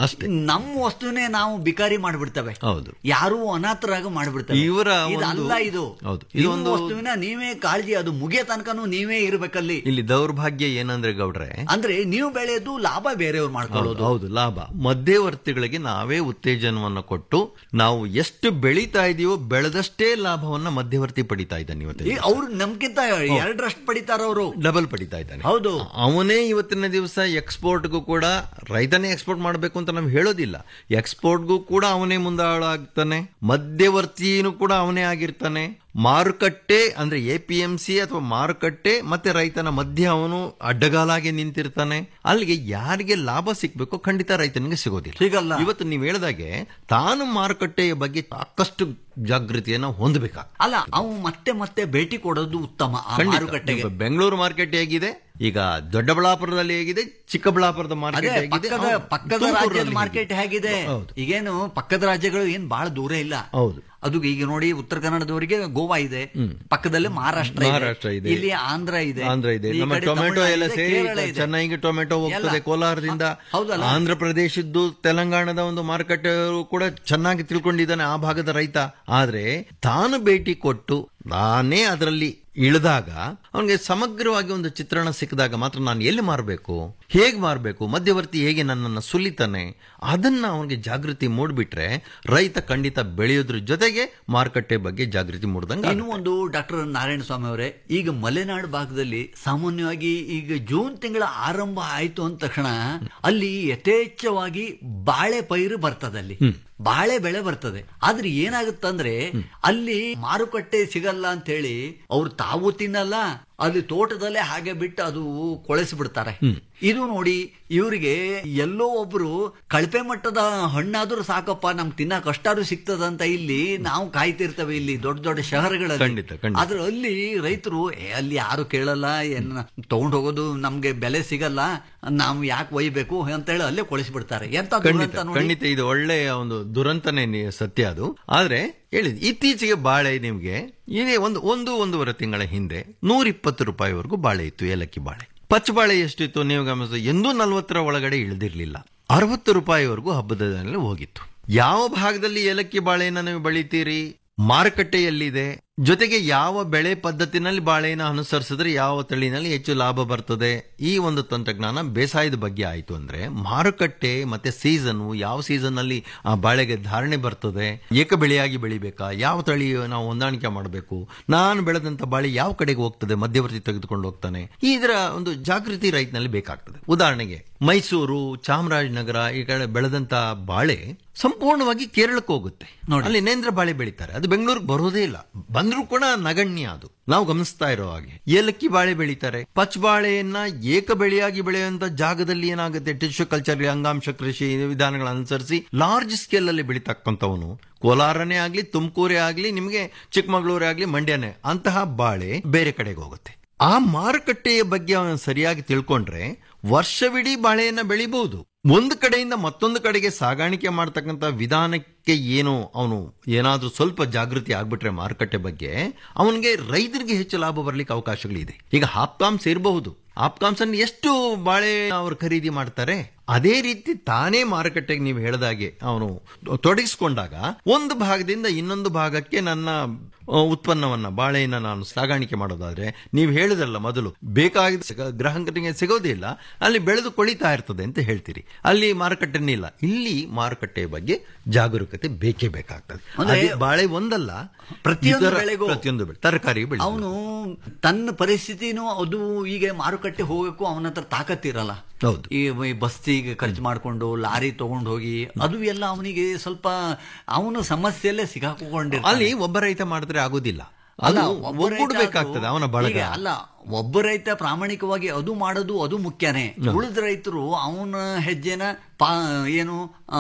ನಮ್ಮ ವಸ್ತುನೇ ನಾವು ಬಿಕಾರಿ ಮಾಡ್ಬಿಡ್ತವೆ ಹೌದು ಯಾರು ಅನಾಥರಾಗ ಮಾಡ್ಬಿಡ್ತವೆ ಇವರ ಇದು ಒಂದು- ಅಲ್ಲ ಇದು ಹೌದು. ಇದು ನಿಮ್ಮ ಒಂದು- ವಸ್ತುವಿನ ನೀವೇ ಕಾಳಜಿ ಅದು ಮುಗಿಯ ತನಕನೂ ನೀವೇ ಇರ್ಬೇಕಲ್ಲಿ ಇಲ್ಲಿ ದೌರ್ಭಾಗ್ಯ ಏನಂದ್ರೆ ಗೌಡ್ರೆ ಅಂದ್ರೆ ನೀವು ಬೆಳೆಯೋದು ಲಾಭ ಬೇರೆಯವ್ರು ಹೌದು, ಮಾಡ್ಕೊಳ್ಳೋದು ಹೌದು ಲಾಭ ಮಧ್ಯವರ್ತಿಗಳಿಗೆ ನಾವೇ ಉತ್ತೇಜನವನ್ನು ಕೊಟ್ಟು ನಾವು ಎಷ್ಟು ಬೆಳೀತಾ ಇದೀವೋ ಬೆಳೆದಷ್ಟೇ ಲಾಭವನ್ನ ಮಧ್ಯವರ್ತಿ ಪಡಿತಾ ಇದ್ದಾನೆ ಇವತ್ತು ಈ ಅವ್ರು ನಮ್ಗಿಂತ ಎರಡರಷ್ಟು ಪಡಿತಾರ ಅವರು ಡಬಲ್ ಪಡಿತಾ ಇದ್ದಾನೆ ಹೌದು ಅವನೇ ಇವತ್ತಿನ ದಿವಸ ಎಕ್ಸ್ಪೋರ್ಟ್ಗೂ ಕೂಡ ರೈತನೇ ಎಕ್ಸ್ಪೋರ್ಟ್ ಮಾಡಬೇಕು ಅಂತ ನಾವು ಹೇಳೋದಿಲ್ಲ ಎಕ್ಸ್ಪೋರ್ಟ್ಗೂ ಕೂಡ ಅವನೇ ಮುಂದಾಳಾಗ್ತಾನೆ ಮಧ್ಯವರ್ತಿನೂ ಕೂಡ ಅವನೇ ಆಗಿರ್ತಾನೆ ಮಾರುಕಟ್ಟೆ ಅಂದ್ರೆ ಎ ಪಿ ಎಂ ಸಿ ಅಥವಾ ಮಾರುಕಟ್ಟೆ ಮತ್ತೆ ರೈತನ ಮಧ್ಯೆ ಅವನು ಅಡ್ಡಗಾಲಾಗಿ ನಿಂತಿರ್ತಾನೆ ಅಲ್ಲಿಗೆ ಯಾರಿಗೆ ಲಾಭ ಸಿಗ್ಬೇಕೋ ಖಂಡಿತ ರೈತನಿಗೆ ಸಿಗೋದಿಲ್ಲ ಸಿಗಲ್ಲ. ಇವತ್ತು ನೀವು ಹೇಳ್ದಾಗೆ ತಾನು ಮಾರುಕಟ್ಟೆಯ ಬಗ್ಗೆ ಸಾಕಷ್ಟು ಜಾಗೃತಿಯನ್ನು ಹೊಂದಬೇಕಾ ಅಲ್ಲ ಅವು ಮತ್ತೆ ಮತ್ತೆ ಭೇಟಿ ಕೊಡೋದು ಉತ್ತಮ ಆ ಖಂಡಿತ. ಮಾರುಕಟ್ಟೆಗೆ ಈಗ ಬೆಂಗಳೂರು ಮಾರ್ಕೆಟ್ ಹೇಗಿದೆ ಈಗ ದೊಡ್ಡಬಳ್ಳಾಪುರದಲ್ಲಿ ಹೇಗಿದೆ ಚಿಕ್ಕಬಳ್ಳಾಪುರದ ಅದೇ ಮಾರ್ಕೆಟ್ ಹೇಗಿದೆ ಪಕ್ಕದ ಹೌದು. ಪಕ್ಕದ ತುಮಕೂರಲ್ಲಿ ರಾಜ್ಯದ ಮಾರ್ಕೆಟ್ ಹೇಗಿದೆ ಹೌದು. ಈಗೇನು ಪಕ್ಕದ ರಾಜ್ಯಗಳು ಏನ್ ಬಹಳ ದೂರ ಇಲ್ಲ ಹೌದು ಅದು ಈಗ ನೋಡಿ ಉತ್ತರ ಕನ್ನಡದವರಿಗೆ ಗೋವಾ ಇದೆ ಪಕ್ಕದಲ್ಲಿ ಮಹಾರಾಷ್ಟ್ರ ಮಹಾರಾಷ್ಟ್ರ ಇದೆ. ಇಲ್ಲಿ ಆಂಧ್ರ ಇದೆ ಆಂಧ್ರ ಇದೆ ಈ ನಮ್ಮ ಕಡೆ ಟೊಮೆಟೊ ತಮಿಳ್ನಾಡು ಎಲ್ಲ ಇದೆ, ಸೇರಿ ಕೇರಳ ಇದೆ. ಚೆನ್ನೈಗೆ ಟೊಮೆಟೊ ಹೋಗ್ತದೆ ಎಲ್ಲ. ಕೋಲಾರದಿಂದ ಹೌದಲ್ಲ? ಆಂಧ್ರ ಪ್ರದೇಶದ್ದು ತೆಲಂಗಾಣದ ಒಂದು ಮಾರುಕಟ್ಟೆ ಕೂಡ ಚೆನ್ನಾಗಿ ತಿಳ್ಕೊಂಡಿದ್ದಾನೆ ಆ ಭಾಗದ ರೈತ ಆದ್ರೆ ತಾನು ಭೇಟಿ ಕೊಟ್ಟು ನಾನೇ ಅದರಲ್ಲಿ ಇಳಿದಾಗ ಅವನಿಗೆ ಸಮಗ್ರವಾಗಿ ಒಂದು ಚಿತ್ರಣ ಸಿಕ್ಕಿದಾಗ ಮಾತ್ರ ನಾನು ಎಲ್ಲಿ ಮಾರಬೇಕು ಹೇಗೆ ಮಾರಬೇಕು ಮಧ್ಯವರ್ತಿ ಹೇಗೆ ನನ್ನನ್ನು ಸುಲಿತಾನೆ ಅದನ್ನ ಅವನಿಗೆ ಜಾಗೃತಿ ಮೂಡ್ಬಿಟ್ರೆ ರೈತ ಖಂಡಿತ ಬೆಳೆಯೋದ್ರ ಜೊತೆಗೆ ಮಾರುಕಟ್ಟೆ ಬಗ್ಗೆ ಜಾಗೃತಿ ಮೂಡ್ದಂಗೆ ಇನ್ನು ಒಂದು ಡಾಕ್ಟರ್ ನಾರಾಯಣ ಸ್ವಾಮಿ ಅವರೇ ಈಗ ಮಲೆನಾಡು ಭಾಗದಲ್ಲಿ ಸಾಮಾನ್ಯವಾಗಿ ಈಗ ಜೂನ್ ತಿಂಗಳ ಆರಂಭ ಆಯ್ತು ಅಂದ ತಕ್ಷಣ ಅಲ್ಲಿ ಯಥೇಚ್ಛವಾಗಿ ಬಾಳೆ ಪೈರು ಬರ್ತದೆ ಅಲ್ಲಿ ಬಾಳೆ ಬೆಳೆ ಬರ್ತದೆ ಆದ್ರೆ ಏನಾಗುತ್ತಂದ್ರೆ ಅಲ್ಲಿ ಮಾರುಕಟ್ಟೆ ಸಿಗಲ್ಲ ಅಂತ ಹೇಳಿ ಅವ್ರು ತಾವು ತಿನ್ನಲ್ಲ ಅಲ್ಲಿ ತೋಟದಲ್ಲೇ ಹಾಗೆ ಬಿಟ್ಟು ಅದು ಕೊಳೆಸಿಬಿಡ್ತಾರೆ ಇದು ನೋಡಿ ಇವರಿಗೆ ಎಲ್ಲೋ ಒಬ್ರು ಕಳಪೆ ಮಟ್ಟದ ಹಣ್ಣಾದ್ರೂ ಸಾಕಪ್ಪ ನಮ್ಗೆ ತಿನ್ನಕ್ ಅಷ್ಟಾದ್ರೂ ಸಿಗ್ತದಂತ ಇಲ್ಲಿ ನಾವು ಕಾಯ್ತಿರ್ತೇವೆ ಇಲ್ಲಿ ದೊಡ್ಡ ದೊಡ್ಡ ಶಹರಗಳಲ್ಲಿ ಖಂಡಿತ, ಖಂಡಿತ. ಆದ್ರೆ ಅಲ್ಲಿ ರೈತರು "ಏ, ಅಲ್ಲಿ ಯಾರು ಕೇಳಲ್ಲ ಏನ್ ತಗೊಂಡ್ ಹೋಗೋದು ನಮ್ಗೆ ಬೆಲೆ ಸಿಗಲ್ಲ ನಾವು ಯಾಕೆ ಒಯ್ಬೇಕು ಅಂತ ಹೇಳಿ ಅಲ್ಲೇ ಕೊಳಿಸ್ಬಿಡ್ತಾರೆ ಎಂತ ದುರಂತ ಖಂಡಿತ ನೋಡಿ ಖಂಡಿತ ಇದು ಒಳ್ಳೆಯ ಒಂದು ದುರಂತನೇ ನಿ- ಸತ್ಯ ಅದು ಆದ್ರೆ ಹೇಳಿದ್ ಇತ್ತೀಚೆಗೆ ಬಾಳೆ ನಿಮ್ಗೆ ಇದೇ ಒಂದು ಒಂದು ಒಂದೂವರೆ ತಿಂಗಳ ಹಿಂದೆ ನೂರ ಇಪ್ಪತ್ತು ರೂಪಾಯಿವರೆಗೂ ಬಾಳೆ ಇತ್ತು ಏಲಕ್ಕಿ ಬಾಳೆ ಪಚ್ಚ ಬಾಳೆ ಎಷ್ಟಿತ್ತು ನೀವು ಗಮನಿಸ ಎಂದೂ ನಲ್ವತ್ತರ ಒಳಗಡೆ ಇಳಿದಿರ್ಲಿಲ್ಲ ಅರವತ್ತು ರೂಪಾಯಿವರೆಗೂ ಹಬ್ಬದಲ್ಲಿ ಹೋಗಿತ್ತು ಯಾವ ಭಾಗದಲ್ಲಿ ಏಲಕ್ಕಿ ಬಾಳೆನ ನೀವು ಬೆಳಿತೀರಿ ಮಾರುಕಟ್ಟೆಯಲ್ಲಿದೆ ಜೊತೆಗೆ ಯಾವ ಬೆಳೆ ಪದ್ಧತಿನಲ್ಲಿ ಬಾಳೆಯನ್ನು ಅನುಸರಿಸಿದ್ರೆ ಯಾವ ತಳಿನಲ್ಲಿ ಹೆಚ್ಚು ಲಾಭ ಬರ್ತದೆ ಈ ಒಂದು ತಂತ್ರಜ್ಞಾನ ಬೇಸಾಯದ ಬಗ್ಗೆ ಆಯ್ತು ಅಂದ್ರೆ ಮಾರುಕಟ್ಟೆ ಮತ್ತೆ ಸೀಸನ್ ಯಾವ ಸೀಸನ್ ಅಲ್ಲಿ ಆ ಬಾಳೆಗೆ ಧಾರಣೆ ಬರ್ತದೆ ಏಕ ಬೆಳೆಯಾಗಿ ಬೆಳಿಬೇಕಾ ಯಾವ ತಳಿ ನಾವು ಹೊಂದಾಣಿಕೆ ಮಾಡಬೇಕು ನಾನು ಬೆಳೆದಂತ ಬಾಳೆ ಯಾವ ಕಡೆಗೆ ಹೋಗ್ತದೆ ಮಧ್ಯವರ್ತಿ ತೆಗೆದುಕೊಂಡು ಹೋಗ್ತಾನೆ ಇದರ ಒಂದು ಜಾಗೃತಿ ರೈತನಲ್ಲಿ ಬೇಕಾಗ್ತದೆ ಉದಾಹರಣೆಗೆ ಮೈಸೂರು ಚಾಮರಾಜನಗರ ಈ ಕಡೆ ಬೆಳೆದಂತ ಬಾಳೆ ಸಂಪೂರ್ಣವಾಗಿ ಕೇರಳಕ್ಕೆ ಹೋಗುತ್ತೆ ಅಲ್ಲಿ ನೇಂದ್ರ ಬಾಳೆ ಬೆಳಿತಾರೆ ಅದು ಬೆಂಗಳೂರಿಗೆ ಬರೋದೇ ಇಲ್ಲ ಬಂದ್ರೂ ಕೂಡ ನಗಣ್ಯ ಅದು ನಾವು ಗಮನಿಸ್ತಾ ಇರೋ ಹಾಗೆ ಏಲಕ್ಕಿ ಬಾಳೆ ಬೆಳಿತಾರೆ ಪಚ್ ಬಾಳೆಯನ್ನ ಏಕ ಬೆಳೆಯಾಗಿ ಬೆಳೆಯುವಂತ ಜಾಗದಲ್ಲಿ ಏನಾಗುತ್ತೆ ಟಿಶ್ಯೂ ಕಲ್ಚರ್ ಅಂಗಾಂಶ ಕೃಷಿ ವಿಧಾನಗಳ ಅನುಸರಿಸಿ ಲಾರ್ಜ್ ಸ್ಕೇಲ್ ಅಲ್ಲಿ ಬೆಳಿತಕ್ಕಂಥವನು ಕೋಲಾರನೇ ಆಗ್ಲಿ ತುಮಕೂರೇ ಆಗ್ಲಿ ನಿಮಗೆ ಚಿಕ್ಕಮಗಳೂರೇ ಆಗ್ಲಿ ಮಂಡ್ಯನೇ ಅಂತಹ ಬಾಳೆ ಬೇರೆ ಕಡೆಗೆ ಹೋಗುತ್ತೆ ಆ ಮಾರುಕಟ್ಟೆಯ ಬಗ್ಗೆ ಅವನು ಸರಿಯಾಗಿ ತಿಳ್ಕೊಂಡ್ರೆ ವರ್ಷವಿಡೀ ಬಾಳೆಯನ್ನ ಬೆಳಿಬಹುದು ಒಂದು ಕಡೆಯಿಂದ ಮತ್ತೊಂದು ಕಡೆಗೆ ಸಾಗಾಣಿಕೆ ಮಾಡ್ತಕ್ಕಂಥ ವಿಧಾನಕ್ಕೆ ಏನು ಅವನು ಏನಾದ್ರೂ ಸ್ವಲ್ಪ ಜಾಗೃತಿ ಆಗ್ಬಿಟ್ರೆ ಮಾರುಕಟ್ಟೆ ಬಗ್ಗೆ ಅವನಿಗೆ ರೈತರಿಗೆ ಹೆಚ್ಚು ಲಾಭ ಬರ್ಲಿಕ್ಕೆ ಅವಕಾಶಗಳಿದೆ ಈಗ ಹಾಪ್ಕಾಮ್ಸ್ ಇರಬಹುದು ಆಪ್ಕಾಮ್ಸ್ ಅನ್ನು ಎಷ್ಟು ಬಾಳೆ ಅವರು ಖರೀದಿ ಮಾಡ್ತಾರೆ ಅದೇ ರೀತಿ ತಾನೇ ಮಾರುಕಟ್ಟೆಗೆ ನೀವು ಹೇಳ್ದಾಗೆ ಅವನು ತೊಡಗಿಸ್ಕೊಂಡಾಗ ಒಂದು ಭಾಗದಿಂದ ಇನ್ನೊಂದು ಭಾಗಕ್ಕೆ ನನ್ನ ಆ, ಉತ್ಪನ್ನವನ್ನ ಬಾಳೆಯನ್ನ ನಾನು ಸಾಗಾಣಿಕೆ ಮಾಡೋದಾದ್ರೆ ನೀವು ಹೇಳಿದ್ರಲ್ಲ ಮೊದಲು ಬೇಕಾಗಿದ್ದ ಸಿಗ- ಗ್ರಾಹಕರಿಗೆ ಸಿಗೋದಿಲ್ಲ ಅಲ್ಲಿ ಬೆಳೆದು ಕೊಳಿತಾ ಇರ್ತದೆ ಅಂತ ಹೇಳ್ತೀರಿ ಅಲ್ಲಿ ಮಾರುಕಟ್ಟೆನೇ ಇಲ್ಲ ಇಲ್ಲಿ ಮಾರುಕಟ್ಟೆಯ ಬಗ್ಗೆ ಜಾಗರೂಕತೆ ಬೇಕೇ ಬೇಕಾಗ್ತದೆ ಅಂದ್ರೆ ಅದೇ ಬಾಳೆ ಒಂದಲ್ಲ ಪ್ರತಿಯೊಂದು ಇತರ- ಬೆಳೆಗೂ ಪ್ರತಿಯೊಂದು ಬೆಳೆ ತರಕಾರಿ ಬೆಳೆ ಅವನು ತನ್ನ ಪರಿಸ್ಥಿತಿನೂ ಅದು ಈಗ ಮಾರುಕಟ್ಟೆ ಹೋಗಕ್ಕೂ ಅವನ ಹತ್ರ ತಾಕತ್ತಿರಲ್ಲ ಹೌದು ಈ ಈ ಬಸ್ತಿಗೆ ಖರ್ಚು ಮಾಡಿಕೊಂಡು ಲಾರಿ ತಗೊಂಡು ಹೋಗಿ ಅದು ಎಲ್ಲ ಅವನಿಗೆ ಸ್ವಲ್ಪ ಅವನು ಸಮಸ್ಯೆಯಲ್ಲೇ ಸಿಗಾಕೊಂಡಿರ್ತಾನೆ ಅಲ್ಲಿ ಒಬ್ಬ ರೈತ ಮಾಡಿದ್ರೆ ಆಗೋದಿಲ್ಲ ಅಲ್ಲ ಅದು ಒಬ್ಬ ರೈತ ಒಗ್ಗೂಡ್ಬೇಕಾಗ್ತದೆ ಅದು- ಅವನ ಬಳಗ ಈಗ ಅಲ್ಲ ಒಬ್ಬ ರೈತ ಪ್ರಾಮಾಣಿಕವಾಗಿ ಅದು ಮಾಡೋದು ಅದು ಮುಖ್ಯನೇ ಉಳಿದ ರೈತರು ಅವನ ಹೆಜ್ಜೆನ ಪಾ ಏನು ಆ,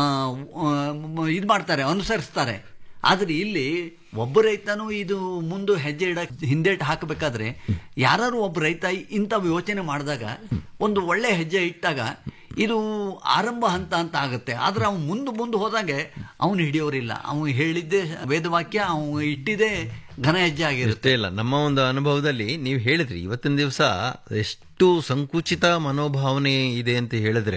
ಆ, ಇದ್ ಮಾಡ್ತಾರೆ ಅನುಸರಿಸ್ತಾರೆ ಆದ್ರೆ ಇಲ್ಲಿ ಒಬ್ಬ ರೈತನು ಇದು ಮುಂದೆ ಹೆಜ್ಜೆ ಇಡ ಹಿಂದೇಟ್ ಹಾಕಬೇಕಾದ್ರೆ ಯಾರು ಒಬ್ಬ ರೈತ ಇಂಥ ಯೋಚನೆ ಮಾಡಿದಾಗ ಒಂದು ಒಳ್ಳೆ ಹೆಜ್ಜೆ ಇಟ್ಟಾಗ ಇದು ಆರಂಭ ಹಂತ ಅಂತ ಆಗುತ್ತೆ ಆದ್ರೆ ಅವ್ನು ಮುಂದೆ ಮುಂದೆ ಹೋದಾಗೆ ಅವನು ಹಿಡಿಯೋರಿಲ್ಲ ಅವನು ಹೇಳಿದ್ದೆ ವೇದವಾಕ್ಯ ಅವನು ಇಟ್ಟಿದ್ದೇ ಘನ ಹೆಜ್ಜೆ ಆಗಿರುತ್ತೆ ಇಷ್ಟೇ ಇಲ್ಲ ನಮ್ಮ ಒಂದು ಅನುಭವದಲ್ಲಿ ನೀವು ಹೇಳಿದ್ರಿ ಇವತ್ತಿನ ದಿವಸ ಎಷ್ಟು ಸಂಕುಚಿತ ಮನೋಭಾವನೆ ಇದೆ ಅಂತ ಹೇಳಿದ್ರೆ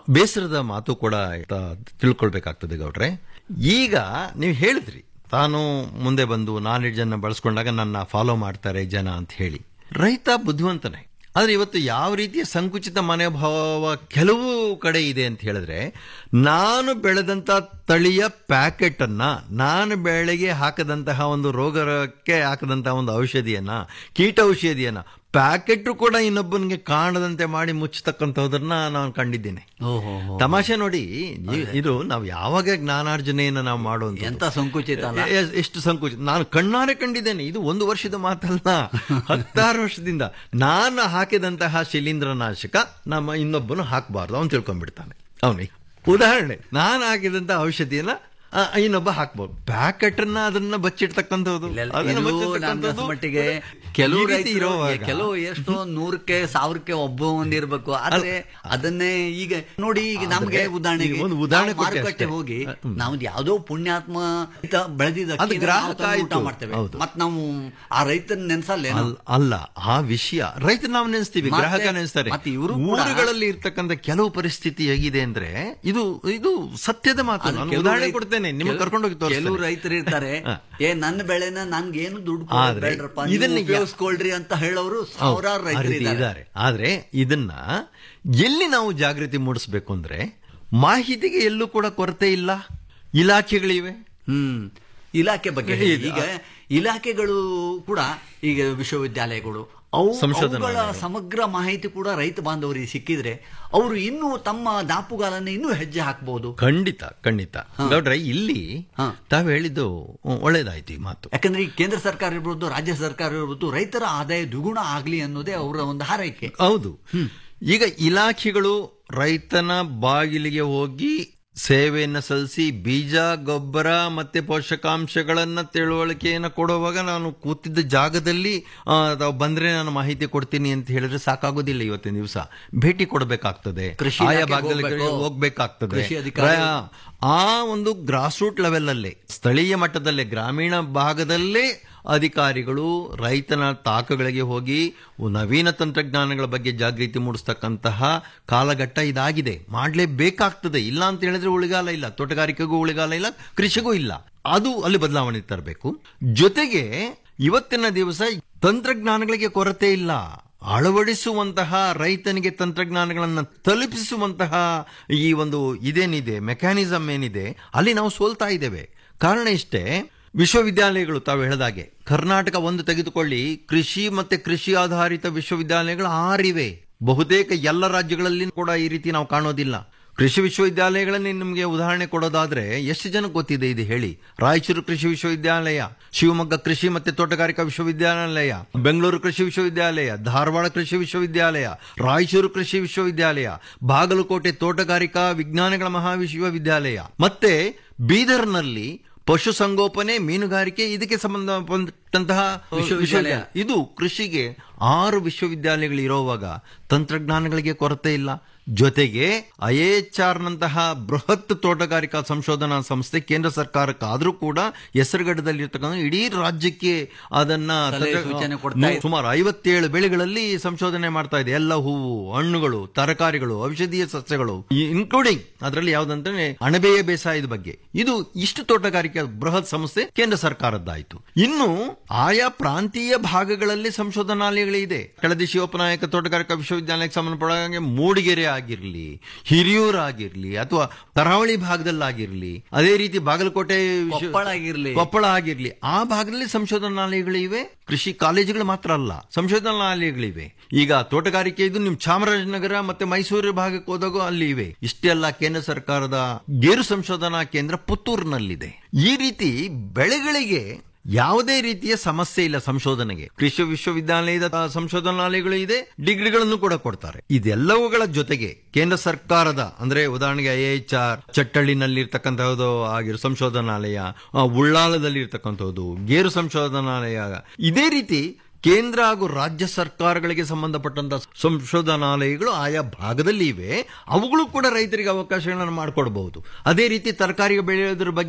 ಬೇಸರದ ಮಾತು ಕೂಡ ತ- ತಿಳ್ಕೊಳ್ಬೇಕಾಗ್ತದೆ ಗೌಡ್ರೆ ಈಗ ನೀವು ಹೇಳಿದ್ರಿ ತಾನು ಮುಂದೆ ಬಂದು ನಾಲೆಡ್ಜ್ ಅನ್ನ ಬಳಸ್ಕೊಂಡಾಗ ನನ್ನ ಫಾಲೋ ಮಾಡ್ತಾರೆ ಜನ ಅಂತ ಹೇಳಿ ರೈತ ಬುದ್ಧಿವಂತನೇ ಆದ್ರೆ ಇವತ್ತು ಯಾವ ರೀತಿಯ ಸಂಕುಚಿತ ಮನೋಭಾವ ಕೆಲವು ಕಡೆ ಇದೆ ಅಂತ ಹೇಳಿದ್ರೆ ನಾನು ಬೆಳೆದಂತ ತಳಿಯ ಪ್ಯಾಕೆಟ್ ಅನ್ನ ನಾನು ಬೆಳೆಗೆ ಹಾಕದಂತಹ ಒಂದು ರೋಗಕ್ಕೆ ಹಾಕದಂತಹ ಒಂದು ಔಷಧಿಯನ್ನ ಕೀಟ ಔಷಧಿಯನ್ನ ಪ್ಯಾಕೆಟ್ ಕೂಡ ಇನ್ನೊಬ್ಬನಿಗೆ ಕಾಣದಂತೆ ಮಾಡಿ ಮುಚ್ಚತಕ್ಕಂಥದನ್ನ ನಾನು ಕಂಡಿದ್ದೇನೆ ಓಹೋ ತಮಾಷೆ ನೋಡಿ ಈ- ಇದು ನಾವು ಯಾವಾಗ ಜ್ಞಾನಾರ್ಜನೆಯನ್ನು ನಾವು ಮಾಡುವಂತ ಎಂತ ಸಂಕುಚಿತ ಅಲ್ಲ? ಎ- ಎಷ್ಟು ಸಂಕುಚಿತ ನಾನು ಕಣ್ಣಾರೆ ಕಂಡಿದ್ದೇನೆ ಇದು ಒಂದು ವರ್ಷದ ಮಾತಲ್ಲ ಹತ್ತಾರು ವರ್ಷದಿಂದ ನಾನು ಹಾಕಿದಂತಹ ಶಿಲೀಂಧ್ರನಾಶಕ ನಮ್ಮ ಇನ್ನೊಬ್ಬನು ಹಾಕಬಾರ್ದು ಅವನು ತಿಳ್ಕೊಂಡ್ಬಿಡ್ತಾನೆ ಅವನಿಗೆ ಉದಾಹರಣೆ ನಾನು ಹಾಕಿದಂತ ಔಷಧಿಯನ್ನ ಆ, ಇನ್ನೊಬ್ಬ ಹಾಕ್ಬೋದು ಪ್ಯಾಕೆಟ್ ಅನ್ನ ಅದನ್ನ ಬಚ್ಚಿಡ್ತಕ್ಕಂಥದ್ದು ಅದನ್ನ ಇದು ಬಚ್ಚಿಡ್ತಕ್ಕಂಥದ್ದು ನನ್ನ ಮಟ್ಟಿಗೆ ಕೆಲವು ಈ ರೀತಿ ರೈತರು ಇರುವಾಗ ಕೆಲವು ಎಷ್ಟೋ ನೂರಕ್ಕೆ ಸಾವಿರಕ್ಕೆ ಒಬ್ಬ ಒಂದಿರ್ಬೇಕು ಆದ್ರೆ ಅದನ್ನೇ ಈಗ ನೋಡಿ ಈಗ ನಮ್ಗೆ ಆದ್ರೆ ಉದಾಹರಣೆಗೆ ಈಗ ಒಂದು ಉದಾಹರಣೆ ನಾವು ಕೊಟ್ಟೆ ಮಾರುಕಟ್ಟೆ ಅಷ್ಟೇ. ಹೋಗಿ ಹ್ಮ್. ನಾವು ಯಾವ್ದೋ ಪುಣ್ಯಾತ್ಮ ರೈತ ಬೆಳೆದಿದ್ದ ಅದು ಅಕ್ಕಿನ ಗ್ರಾಹಕ ನಾವು ತಂದು ಊಟ ಆಯ್ತು. ಮಾಡ್ತೇವೆ ಹೌದು. ಮತ್ ನಾವು ಆ ರೈತನ ನೆನ್ಸಲ್ಲ ಅಲ್- ಅಲ್ಲ ಆ ವಿಷಯ ರೈತ ನಾವು ನೆನೆಸ್ತೀವಿ ಮತ್ತೆ- ಗ್ರಾಹಕ ನೆನೆಸ್ತಾರೆ ಮತ್ತೆ ಇವ್ರು ಕೂಡ- ಊರುಗಳಲ್ಲಿ ಇರ್ತಕ್ಕಂಥ ಕೆಲವು ಪರಿಸ್ಥಿತಿ ಹೇಗಿದೆ ಅಂದ್ರೆ ಇದು ಇದು ಸತ್ಯದ ಮಾತು ಅದು ನಾನು ಕೆಲವು ಉದಾಹರಣೆ ರೈತ- ಕೊಡ್ತೇನೆ ನಿಮ್ಗೆ ಕೆಲವು- ಕರ್ಕೊಂಡೋಗಿ ಕೆಲವು ತೋರಿಸ್ತೇನೆ. ರೈತರು ಇರ್ತಾರೆ ಹ. ಏ ನನ್ನ ಬೆಳೆನ ನನ್ಗೇನು ದುಡ್ಡು ಆದ್ರೆ ಬೇಡ್ರಪ್ಪ ಇದನ್ನ ಇದನ್ನ ಯಾ- ಉಪಯೋಗಿಸ್ಕೊಳ್ರಿ ಅಂತ ಹೇಳೋರು ಸಾವಿರಾರು ಹೌದು, ಆ ರೈತರು ರೀತಿ ಇದ್ದಾರೆ ಇದ್ದಾರೆ ಆದ್ರೆ ಇದನ್ನ ಎಲ್ಲಿ ನಾವು ಜಾಗೃತಿ ಮೂಡಿಸಬೇಕು ಅಂದ್ರೆ ಮಾಹಿತಿಗೆ ಎಲ್ಲೂ ಕೂಡ ಕೊರತೆ ಇಲ್ಲ ಇಲಾಖೆಗಳಿವೆ ಹ್ಮ್ ಇಲಾಖೆ ಬಗ್ಗೆ ಹೇಳಿ. ಈಗ ಇಲಾಖೆಗಳು ಕೂಡ ಈಗ ವಿಶ್ವವಿದ್ಯಾಲಯಗಳು ಅವು ಸಂಶೋಧನಾ ಅವುಗಳ ವಲಯಗಳು. ಸಮಗ್ರ ಮಾಹಿತಿ ಕೂಡ ರೈತ ಬಾಂಧವರಿಗೆ ಸಿಕ್ಕಿದ್ರೆ ಅವರು ಇನ್ನೂ ತಮ್ಮ ದಾಪುಗಾಲನ್ನು ಇನ್ನೂ ಹೆಜ್ಜೆ ಹಾಕಬಹುದು ಖಂಡಿತ ಖಂಡಿತ ಗೌಡ್ರೆ ಇಲ್ಲಿ ತಾವು ಹೇಳಿದ್ದು ಒಳ್ಳೇದಾಯ್ತು ಈ ಮಾತು ಯಾಕಂದ್ರೆ ಈ ಕೇಂದ್ರ ಸರ್ಕಾರ ಇರ್ಬೋದು ರಾಜ್ಯ ಸರ್ಕಾರ ಇರ್ಬೋದು ರೈತರ ಆದಾಯ ದ್ವಿಗುಣ ಆಗ್ಲಿ ಅನ್ನೋದೇ ಅವರ ಒಂದು ಹಾರೈಕೆ ಹೌದು ಈಗ ಇಲಾಖೆಗಳು ರೈತನ ಬಾಗಿಲಿಗೆ ಹೋಗಿ ಸೇವೆಯನ್ನು ಸಲ್ಲಿಸಿ ಬೀಜ ಗೊಬ್ಬರ ಮತ್ತೆ ಪೋಷಕಾಂಶಗಳನ್ನ ತಿಳುವಳಿಕೆಯನ್ನು ಕೊಡುವಾಗ ನಾನು ಕೂತಿದ್ದ ಜಾಗದಲ್ಲಿ ಆ, ತಾವು ಬಂದ್ರೆ ನಾನು ಮಾಹಿತಿ ಕೊಡ್ತೀನಿ ಅಂತ ಹೇಳಿದ್ರೆ ಸಾಕಾಗೋದಿಲ್ಲ ಇವತ್ತಿನ ದಿವಸ ಭೇಟಿ ಕೊಡಬೇಕಾಗ್ತದೆ ಕೃಷಿ ಆಯಾ ಇಲಾಖೆಗೆ ಭಾಗದಲ್ಲಿ ಹೋಗ್ಬೇಕು. ಹೋಗ್ಬೇಕಾಗ್ತದೆ ಕೃಷಿ ಅಧಿಕಾರಿ- ರ- ಆ ಒಂದು ಗ್ರಾಸ್ ರೂಟ್ ಲೆವೆಲ್ ಅಲ್ಲೇ ಸ್ಥಳೀಯ ಮಟ್ಟದಲ್ಲೇ ಗ್ರಾಮೀಣ ಭಾಗದಲ್ಲೇ ಅಧಿಕಾರಿಗಳು ರೈತನ ತಾಕಗಳಿಗೆ ಹೋಗಿ ನವೀನ ತಂತ್ರಜ್ಞಾನಗಳ ಬಗ್ಗೆ ಜಾಗೃತಿ ಮೂಡಿಸ್ತಕ್ಕಂತಹ ಕಾಲಘಟ್ಟ ಇದಾಗಿದೆ ಮಾಡಲೇಬೇಕಾಗ್ತದೆ ಇಲ್ಲ ಅಂತ ಹೇಳಿದ್ರೆ ಉಳಿಗಾಲ ಇಲ್ಲ ತೋಟಗಾರಿಕೆಗೂ ಉಳಿಗಾಲ ಇಲ್ಲ ಕೃಷಿಗೂ ಇಲ್ಲ ಅದು ಅಲ್ಲಿ ಬದಲಾವಣೆ ತರಬೇಕು ಜೊತೆಗೆ ಇವತ್ತಿನ ದಿವಸ ತಂತ್ರಜ್ಞಾನಗಳಿಗೆ ಕೊರತೆ ಇಲ್ಲ ಅಳವಡಿಸುವಂತಹ ರೈತನಿಗೆ ತಂತ್ರಜ್ಞಾನಗಳನ್ನು ತಲುಪಿಸುವಂತಹ ಈ ಒಂದು ಇದೇನಿದೆ ಮೆಕ್ಯಾನಿಸಮ್ ಏನಿದೆ ಅಲ್ಲಿ ನಾವು ಸೋಲ್ತಾ ಇದ್ದೇವೆ ಕಾರಣ ಇಷ್ಟೇ ವಿಶ್ವವಿದ್ಯಾಲಯಗಳು ತಾವು ಹೇಳಿದಾಗೆ ಕರ್ನಾಟಕ ಒಂದು ತೆಗೆದುಕೊಳ್ಳಿ ಕೃಷಿ ಮತ್ತೆ ಕೃಷಿ ಆಧಾರಿತ ವಿಶ್ವವಿದ್ಯಾಲಯಗಳು ಆರಿವೆ ಬಹುತೇಕ ಎಲ್ಲ ರಾಜ್ಯಗಳಲ್ಲಿ ಕೂಡ ಈ ರೀತಿ ನಾವು ಕಾಣೋದಿಲ್ಲ ಕೃಷಿ ವಿಶ್ವವಿದ್ಯಾಲಯಗಳಲ್ಲಿ ನಿಮಗೆ ಉದಾಹರಣೆ ಕೊಡೋದಾದ್ರೆ ಎಷ್ಟು ಜನ ಗೊತ್ತಿದೆ ಇದು ಹೇಳಿ ರಾಯಚೂರು ಕೃಷಿ ವಿಶ್ವವಿದ್ಯಾಲಯ ಶಿವಮೊಗ್ಗ ಕೃಷಿ ಮತ್ತೆ ತೋಟಗಾರಿಕಾ ವಿಶ್ವವಿದ್ಯಾಲಯ ಬೆಂಗಳೂರು ಕೃಷಿ ವಿಶ್ವವಿದ್ಯಾಲಯ ಧಾರವಾಡ ಕೃಷಿ ವಿಶ್ವವಿದ್ಯಾಲಯ ರಾಯಚೂರು ಕೃಷಿ ವಿಶ್ವವಿದ್ಯಾಲಯ ಬಾಗಲಕೋಟೆ ತೋಟಗಾರಿಕಾ ವಿಜ್ಞಾನಗಳ ಮಹಾವಿಶ್ವವಿದ್ಯಾಲಯ ಮತ್ತೆ ಬೀದರ್ನಲ್ಲಿ ಪಶುಸಂಗೋಪನೆ ಮೀನುಗಾರಿಕೆ ಇದಕ್ಕೆ ಸಂಬಂಧಪಟ್ಟಂತಹ ವಿಶ್ವವಿದ್ಯಾಲಯ ಇದು ಕೃಷಿಗೆ ಆರು ವಿಶ್ವವಿದ್ಯಾಲಯಗಳು ಇರೋವಾಗ ತಂತ್ರಜ್ಞಾನಗಳಿಗೆ ಕೊರತೆ ಇಲ್ಲ ಜೊತೆಗೆ ಐಎಚ್ಆರ್ ನಂತಹ ಬೃಹತ್ ತೋಟಗಾರಿಕಾ ಸಂಶೋಧನಾ ಸಂಸ್ಥೆ ಕೇಂದ್ರ ಸರ್ಕಾರಕ್ಕಾದ್ರೂ ಕೂಡ ಹೆಸರುಗಡದಲ್ಲಿರ್ತಕ್ಕಂಥ ಇಡೀ ರಾಜ್ಯಕ್ಕೆ ಅದನ್ನ ಸಲಹೆ ತಂತ್ರ- ಸೂಚನೆ ಕೊಡ್ತಾ ಇದೆ. ಸುಮಾರು ಐವತ್ತೇಳು ಬೆಳೆಗಳಲ್ಲಿ ಸಂಶೋಧನೆ ಮಾಡ್ತಾ ಇದೆ ಎಲ್ಲ ಹೂವು ಹಣ್ಣುಗಳು ತರಕಾರಿಗಳು ಔಷಧೀಯ ಸಸ್ಯಗಳು ಇನ್ಕ್ಲೂಡಿಂಗ್ ಅದರಲ್ಲಿ ಯಾವ್ದಂದ್ರೆ ಅಣಬೆಯ ಬೇಸಾಯದ ಬಗ್ಗೆ ಇದು ಇಷ್ಟು ತೋಟಗಾರಿಕೆ ಬೃಹತ್ ಸಂಸ್ಥೆ ಕೇಂದ್ರ ಸರ್ಕಾರದ್ದಾಯ್ತು ಇನ್ನು ಆಯಾ ಪ್ರಾಂತೀಯ ಭಾಗಗಳಲ್ಲಿ ಸಂಶೋಧನಾಲಯಗಳಿದೆ ಕೆಳದಿ ಶಿವಪ್ಪನಾಯಕ ತೋಟಗಾರಿಕಾ ವಿಶ್ವವಿದ್ಯಾಲಯಕ್ಕೆ ಸಂಬಂಧಪಟ್ಟ ಹಾಗೆ ಮೂಡಿಗೆರೆ ಆಗಿರ್ಲಿ ಹಿರಿಯೂರು ಆಗಿರ್ಲಿ ಅಥವಾ ಕರಾವಳಿ ಭಾಗದಲ್ಲಾಗಿರ್ಲಿ ಅದೇ ರೀತಿ ಬಾಗಲಕೋಟೆ ವಿಶ್ವ- ಕೊಪ್ಪಳ ಆಗಿರ್ಲಿ. ಕೊಪ್ಪಳ ಆಗಿರ್ಲಿ ಆ ಭಾಗದಲ್ಲಿ ಸಂಶೋಧನಾಲಯಗಳಿವೆ ಕೃಷಿ ಕಾಲೇಜುಗಳು ಮಾತ್ರ ಅಲ್ಲ ಸಂಶೋಧನಾಲಯಗಳಿವೆ ಈಗ ತೋಟಗಾರಿಕೆ ಇದು ನಿಮ್ ಚಾಮರಾಜನಗರ ಮತ್ತೆ ಮೈಸೂರು ಭಾಗಕ್ಕೆ ಹೋದಾಗ ಅಲ್ಲಿ ಇವೆ ಇಷ್ಟೆಲ್ಲ ಕೇಂದ್ರ ಸರ್ಕಾರದ ಗೇರು ಸಂಶೋಧನಾ ಕೇಂದ್ರ ಪುತ್ತೂರಿನಲ್ಲಿದೆ ಈ ರೀತಿ ಬೆಳೆಗಳಿಗೆ ಯಾವುದೇ ರೀತಿಯ ಸಮಸ್ಯೆ ಇಲ್ಲ ಸಂಶೋಧನೆಗೆ ಕೃಷಿ ವಿಶ್ವವಿದ್ಯಾಲಯದ ಆ, ಸಂಶೋಧನಾಲಯಗಳು ಇದೆ ಡಿಗ್ರಿಗಳನ್ನು ಕೂಡ ಕೊಡ್ತಾರೆ ಇದೆಲ್ಲವುಗಳ ಜೊತೆಗೆ ಕೇಂದ್ರ ಸರ್ಕಾರದ ಅಂದ್ರೆ ಉದಾಹರಣೆಗೆ ಐ ಎಚ್ ಆರ್ ಚಟ್ಟಳ್ಳಿನಲ್ಲಿ ಇರ್ತಕ್ಕಂಥದ್ದು ಆಗಿರೋ ಸಂಶೋಧನಾಲಯ ಆ, ಉಳ್ಳಾಲದಲ್ಲಿ ಇರ್ತಕ್ಕಂಥದ್ದು ಗೇರು ಸಂಶೋಧನಾಲಯ ಇದೇ ರೀತಿ ಕೇಂದ್ರ ಹಾಗೂ ರಾಜ್ಯ ಸರ್ಕಾರಗಳಿಗೆ ಸಂಬಂಧಪಟ್ಟಂತ ಸಂಶೋಧನಾಲಯಗಳು ಆಯಾ ಭಾಗದಲ್ಲಿ ಇವೆ ಅವುಗಳು ಕೂಡ ರೈತರಿಗೆ ಅವಕಾಶಗಳನ್ನು ಮಾಡಿಕೊಡಬಹುದು ಅದೇ ರೀತಿ ತರಕಾರಿ ಬೆಳೆಯೋದ್ರ ಬಗ್ಗೆ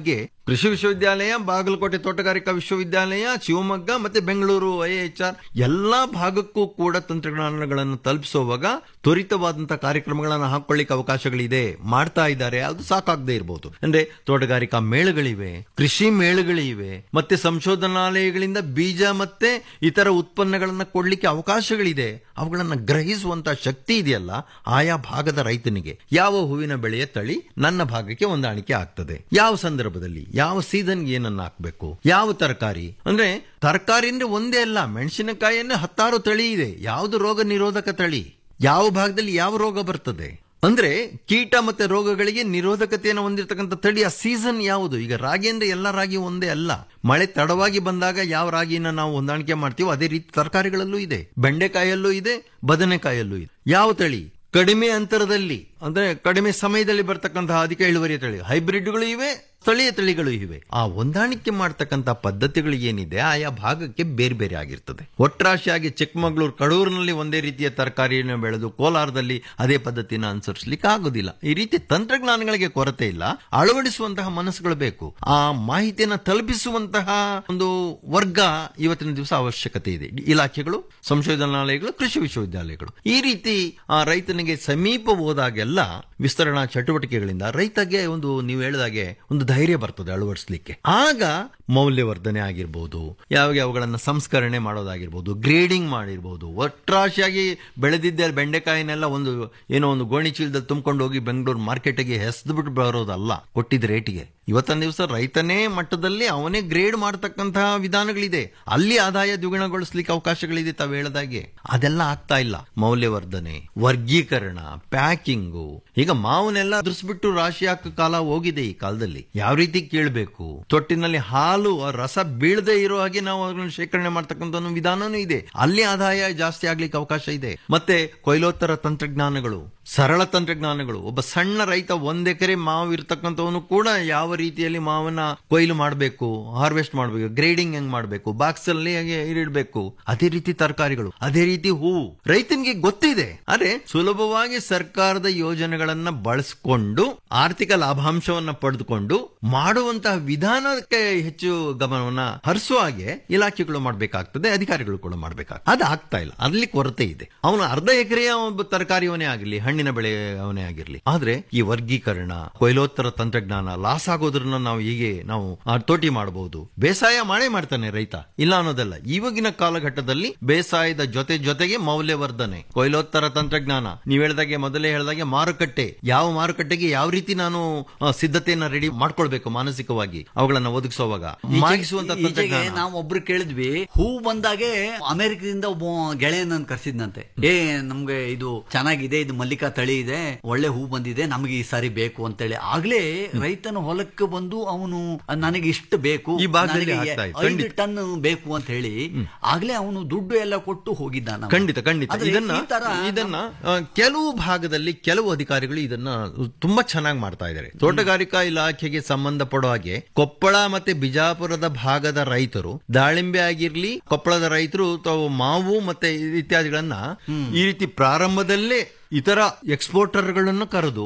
ಕೃಷಿ ವಿಶ್ವವಿದ್ಯಾಲಯ ಬಾಗಲಕೋಟೆ ತೋಟಗಾರಿಕಾ ವಿಶ್ವವಿದ್ಯಾಲಯ ಶಿವಮೊಗ್ಗ ಮತ್ತೆ ಬೆಂಗಳೂರು ಐಎಚ್ಆರ್ ಎಲ್ಲಾ ಭಾಗಕ್ಕೂ ಕೂಡ ತಂತ್ರಜ್ಞಾನಗಳನ್ನು ತಲುಪಿಸುವಾಗ ತ್ವರಿತವಾದಂತಹ ಕಾರ್ಯಕ್ರಮಗಳನ್ನು ಹಾಕೊಳ್ಳಿಕ್ಕೆ ಅವಕಾಶಗಳಿದೆ ಮಾಡ್ತಾ ಇದ್ದಾರೆ ಅದು ಸಾಕಾಗದೇ ಇರಬಹುದು ಅಂದ್ರೆ ತೋಟಗಾರಿಕಾ ಮೇಳಗಳಿವೆ ಕೃಷಿ ಮೇಳಗಳಿವೆ ಮತ್ತೆ ಸಂಶೋಧನಾಲಯಗಳಿಂದ ಬೀಜ ಮತ್ತೆ ಇತರ ಉತ್ಪನ್ನಗಳನ್ನ ಕೊಡ್ಲಿಕ್ಕೆ ಅವಕಾಶಗಳಿದೆ ಅವುಗಳನ್ನ ಗ್ರಹಿಸುವಂತ ಶಕ್ತಿ ಇದೆಯಲ್ಲ ಆಯಾ ಭಾಗದ ರೈತನಿಗೆ ಯಾವ ಹೂವಿನ ಬೆಳೆಯ ತಳಿ ನನ್ನ ಭಾಗಕ್ಕೆ ಹೊಂದಾಣಿಕೆ ಆಗ್ತದೆ ಯಾವ ಸಂದರ್ಭದಲ್ಲಿ ಯಾವ ಸೀಸನ್ಗೆ ಏನನ್ನ ಹಾಕ್ಬೇಕು ಯಾವ ತರಕಾರಿ ಅಂದ್ರೆ ತರಕಾರಿ ಅಂದ್ರೆ ಒಂದೇ ಅಲ್ಲ ಮೆಣಸಿನಕಾಯಿಯನ್ನು ಹತ್ತಾರು ತಳಿ ಇದೆ ಯಾವುದು ರೋಗ ನಿರೋಧಕ ತಳಿ ಯಾವ ಭಾಗದಲ್ಲಿ ಯಾವ ರೋಗ ಬರ್ತದೆ ಅಂದ್ರೆ ಕೀಟ ಮತ್ತೆ ರೋಗಗಳಿಗೆ ನಿರೋಧಕತೆಯನ್ನು ಹೊಂದಿರತಕ್ಕಂಥ ತಳಿಯ ಸೀಸನ್ ಯಾವುದು ಈಗ ರಾಗಿ ಅಂದ್ರೆ ಎಲ್ಲ ರಾಗಿ ಒಂದೇ ಅಲ್ಲ ಮಳೆ ತಡವಾಗಿ ಬಂದಾಗ ಯಾವ ರಾಗಿನ ನಾವು ಹೊಂದಾಣಿಕೆ ಮಾಡ್ತೀವೋ ಅದೇ ರೀತಿ ತರಕಾರಿಗಳಲ್ಲೂ ಇದೆ ಬೆಂಡೆಕಾಯಲ್ಲೂ ಇದೆ ಬದನೆಕಾಯಲ್ಲೂ ಇದೆ ಯಾವ ತಳಿ ಕಡಿಮೆ ಅಂತರದಲ್ಲಿ ಅಂದ್ರೆ ಕಡಿಮೆ ಸಮಯದಲ್ಲಿ ಬರ್ತಕ್ಕಂತಹ ಅಧಿಕ ಇಳುವರಿಯ ತಳಿ ಹೈಬ್ರಿಡ್ಗಳು ಇವೆ ಸ್ಥಳೀಯ ತಳಿಗಳು ಇವೆ ಆ ಹೊಂದಾಣಿಕೆ ಮಾಡ್ತಕ್ಕಂಥ ಪದ್ಧತಿಗಳು ಏನಿದೆ ಆಯಾ ಭಾಗಕ್ಕೆ ಬೇರೆ ಬೇರೆ ಆಗಿರ್ತದೆ ಒಟ್ರಾಶಿಯಾಗಿ ಚಿಕ್ಕಮಗಳೂರು ಕಡೂರಿನಲ್ಲಿ ಒಂದೇ ರೀತಿಯ ತರಕಾರಿಯನ್ನು ಬೆಳೆದು ಕೋಲಾರದಲ್ಲಿ ಅದೇ ಪದ್ಧತಿನ ಅನುಸರಿಸಲಿಕ್ಕೆ ಆಗೋದಿಲ್ಲ ಈ ರೀತಿ ತಂತ್ರಜ್ಞಾನಗಳಿಗೆ ಕೊರತೆ ಇಲ್ಲ ಅಳವಡಿಸುವಂತಹ ಮನಸ್ಸುಗಳು ಬೇಕು ಆ ಮಾಹಿತಿಯನ್ನು ತಲುಪಿಸುವಂತಹ ಒಂದು ವರ್ಗ ಇವತ್ತಿನ ದಿವಸ ಅವಶ್ಯಕತೆ ಇದೆ ಇಲಾಖೆಗಳು ಸಂಶೋಧನಾಲಯಗಳು ಕೃಷಿ ವಿಶ್ವವಿದ್ಯಾಲಯಗಳು ಈ ರೀತಿ ಆ ರೈತನಿಗೆ ಸಮೀಪ ಹೋದಾಗೆಲ್ಲ ವಿಸ್ತರಣಾ ಚಟುವಟಿಕೆಗಳಿಂದ ರೈತಗೆ ಒಂದು ನೀವು ಹೇಳಿದಾಗೆ ಒಂದು ಧೈರ್ಯ ಬರ್ತದೆ ಅಳವಡಿಸ್ಲಿಕ್ಕೆ ಆಗ ಮೌಲ್ಯವರ್ಧನೆ ಆಗಿರ್ಬೋದು ಯಾವಾಗ ಅವುಗಳನ್ನ ಸಂಸ್ಕರಣೆ ಮಾಡೋದಾಗಿರ್ಬೋದು ಗ್ರೇಡಿಂಗ್ ಮಾಡಿರ್ಬೋದು ಒಟ್ರಾಶಿಯಾಗಿ ಬೆಳೆದಿದ್ದ ಬೆಂಡೆಕಾಯಿನೆಲ್ಲ ಒಂದು ಏನೋ ಒಂದು ಗೋಣಿ ಚೀಲದಲ್ಲಿ ತುಂಬಿಕೊಂಡು ಹೋಗಿ ಬೆಂಗಳೂರು ಮಾರ್ಕೆಟ್ಗೆ ಹೆಸದ್ಬಿಟ್ಟು ಬರೋದಲ್ಲ ಕೊಟ್ಟಿದ್ದ ರೇಟಿಗೆ ಇವತ್ತಿನ ದಿವಸ ರೈತನೇ ಮಟ್ಟದಲ್ಲಿ ಅವನೇ ಗ್ರೇಡ್ ಮಾಡತಕ್ಕಂತಹ ವಿಧಾನಗಳಿದೆ ಅಲ್ಲಿ ಆದಾಯ ದ್ವಿಗುಣಗೊಳಿಸ್ಲಿಕ್ಕೆ ಅವಕಾಶಗಳಿದೆ ತಾವು ಹೇಳ್ದಾಗೆ ಅದೆಲ್ಲ ಆಗ್ತಾ ಇಲ್ಲ ಮೌಲ್ಯವರ್ಧನೆ ವರ್ಗೀಕರಣ ಪ್ಯಾಕಿಂಗು ಈಗ ಮಾವನ್ನೆಲ್ಲ ಅದ್ರಿಸ್ಬಿಟ್ಟು ರಾಶಿ ಹಾಕೋ ಕಾಲ ಹೋಗಿದೆ ಈ ಕಾಲದಲ್ಲಿ ಯಾವ ರೀತಿ ಕೇಳಬೇಕು ತೊಟ್ಟಿನಲ್ಲಿ ಹಾಲು ಆ ರಸ ಬೀಳದೆ ಇರೋ ಹಾಗೆ ನಾವು ಅದನ್ನು ಶೇಖರಣೆ ಮಾಡ್ತಕ್ಕಂಥ ಒಂದು ವಿಧಾನನೂ ಇದೆ ಅಲ್ಲಿ ಆದಾಯ ಜಾಸ್ತಿ ಆಗ್ಲಿಕ್ಕೆ ಅವಕಾಶ ಇದೆ ಮತ್ತೆ ಕೊಯ್ಲೋತ್ತರ ತಂತ್ರಜ್ಞಾನಗಳು ಸರಳ ತಂತ್ರಜ್ಞಾನಗಳು ಒಬ್ಬ ಸಣ್ಣ ರೈತ ಒಂದ್ ಎಕರೆ ಮಾವು ಇರ್ತಕ್ಕಂಥವನು ಕೂಡ ಯಾವ ರೀತಿಯಲ್ಲಿ ಮಾವನ್ನ ಕೊಯ್ಲು ಮಾಡಬೇಕು ಹಾರ್ವೆಸ್ಟ್ ಮಾಡಬೇಕು ಗ್ರೇಡಿಂಗ್ ಹೆಂಗ್ ಮಾಡಬೇಕು ಬಾಕ್ಸ್ ಅಲ್ಲಿ ಹೇಗೆ ಇಡಬೇಕು ಅದೇ ರೀತಿ ತರಕಾರಿಗಳು ಅದೇ ರೀತಿ ಹೂವು ರೈತನಿಗೆ ಗೊತ್ತಿದೆ ಆದ್ರೆ ಸುಲಭವಾಗಿ ಸರ್ಕಾರದ ಯೋಜನೆಗಳನ್ನ ಬಳಸಿಕೊಂಡು ಆರ್ಥಿಕ ಲಾಭಾಂಶವನ್ನ ಪಡೆದುಕೊಂಡು ಮಾಡುವಂತಹ ವಿಧಾನಕ್ಕೆ ಹೆಚ್ಚು ಗಮನವನ್ನ ಹರಿಸುವ ಹಾಗೆ ಇಲಾಖೆಗಳು ಮಾಡಬೇಕಾಗ್ತದೆ ಅಧಿಕಾರಿಗಳು ಕೂಡ ಮಾಡಬೇಕಾಗ್ತದೆ ಅದು ಆಗ್ತಾ ಇಲ್ಲ ಅಲ್ಲಿ ಕೊರತೆ ಇದೆ ಅವನು ಅರ್ಧ ಎಕರೆಯ ಒಬ್ಬ ತರಕಾರಿಯವನೇ ಆಗಿರ್ಲಿ ಹಣ್ಣಿನ ಬೆಳೆ ಅವನೇ ಆಗಿರ್ಲಿ ಆದ್ರೆ ಈ ವರ್ಗೀಕರಣ ಕೊಯ್ಲೋತ್ತರ ತಂತ್ರಜ್ಞಾನ ಲಾಸ್ ಆಗೋದ್ರನ್ನ ನಾವು ಹೀಗೆ ನಾವು ಆ ತೋಟಿ ಮಾಡಬಹುದು ಬೇಸಾಯ ಮಾಡೇ ಮಾಡ್ತಾನೆ ರೈತ ಇಲ್ಲ ಅನ್ನೋದಲ್ಲ ಇವಾಗಿನ ಕಾಲಘಟ್ಟದಲ್ಲಿ ಬೇಸಾಯದ ಜೊತೆ ಜೊತೆಗೆ ಮೌಲ್ಯವರ್ಧನೆ ಕೊಯ್ಲೋತ್ತರ ತಂತ್ರಜ್ಞಾನ ನೀವ್ ಹೇಳ್ದಾಗೆ ಮೊದಲೇ ಹೇಳ್ದಾಗೆ ಮಾರುಕಟ್ಟೆ ಯಾವ ಮಾರುಕಟ್ಟೆಗೆ ಯಾವ ರೀತಿ ನಾನು ಆ, ಸಿದ್ಧತೆಯನ್ನ ರೆಡಿ ಮಾಡ್ಕೊಳ್ಬೇಕು ಮಾನಸಿಕವಾಗಿ ಅವುಗಳನ್ನ ಒದಗಿಸುವಾಗ ಮಾಗಿಸುವಂತ ಈಚೆಗೆ ತಂತ್ರಜ್ಞಾನ ನಾವು ಒಬ್ರು ಕೇಳಿದ್ವಿ ಹೂ ಬಂದಾಗೆ ಅಮೆರಿಕದಿಂದ ಒಬ್ಬ ಗೆಳೆಯನನ್ನು ಕರ್ಸಿದ್ನಂತೆ ಏ ನಮ್ಗೆ ಇದು ಚೆನ್ನಾಗಿದೆ ಇದು ಮಲ್ಲಿಕಾ ತಳಿ ಇದೆ ಒಳ್ಳೆ ಹೂ ಬಂದಿದೆ ನಮಗೆ ಈ ಸಾರಿ ಬೇಕು ಅಂತೇಳಿ ಆಗ್ಲೇ ರೈತನ ಹೊಲಕ್ಕೆ ಬಂದು ಅವನು ನನಗೆ ಇಷ್ಟು ಬೇಕು ಈ ಭಾಗದಲ್ಲಿ ನನಗೆ ಆಗ್ತಾ ಇದೆ, ಐದು ಖಂಡಿತ. ಟನ್ ಬೇಕು ಅಂತ ಹೇಳಿ ಆಗ್ಲೇ ಅವನು ದುಡ್ಡು ಎಲ್ಲ ಕೊಟ್ಟು ಹೋಗಿದ್ದಾನ ಖಂಡಿತ ಖಂಡಿತ ಆದ್ರೆ ಇದನ್ನ ಈ ತರ ಇದನ್ನ ಆ, ಕೆಲವು ಭಾಗದಲ್ಲಿ ಕೆಲವು ಅಧಿಕಾರಿಗಳು ಇದನ್ನ ತುಂಬಾ ಚೆನ್ನಾಗಿ ಮಾಡ್ತಾ ಇದ್ದಾರೆ ತೋಟಗಾರಿಕಾ ಇಲಾಖೆಗೆ ಸಂಬಂಧಪಡೋ ಹಾಗೆ ಕೊಪ್ಪಳ ಮತ್ತೆ ಬಿಜಾಪುರದ ಭಾಗದ ರೈತರು ದಾಳಿಂಬೆ ಆಗಿರ್ಲಿ ಕೊಪ್ಪಳದ ರೈತರು ತಾವು ಮಾವು ಮತ್ತೆ ಇತ್ಯಾದಿಗಳನ್ನ ಈ ರೀತಿ ಪ್ರಾರಂಭದಲ್ಲೇ ಇತರ ಎಕ್ಸ್ಪೋರ್ಟರ್ಗಳನ್ನು ಕರೆದು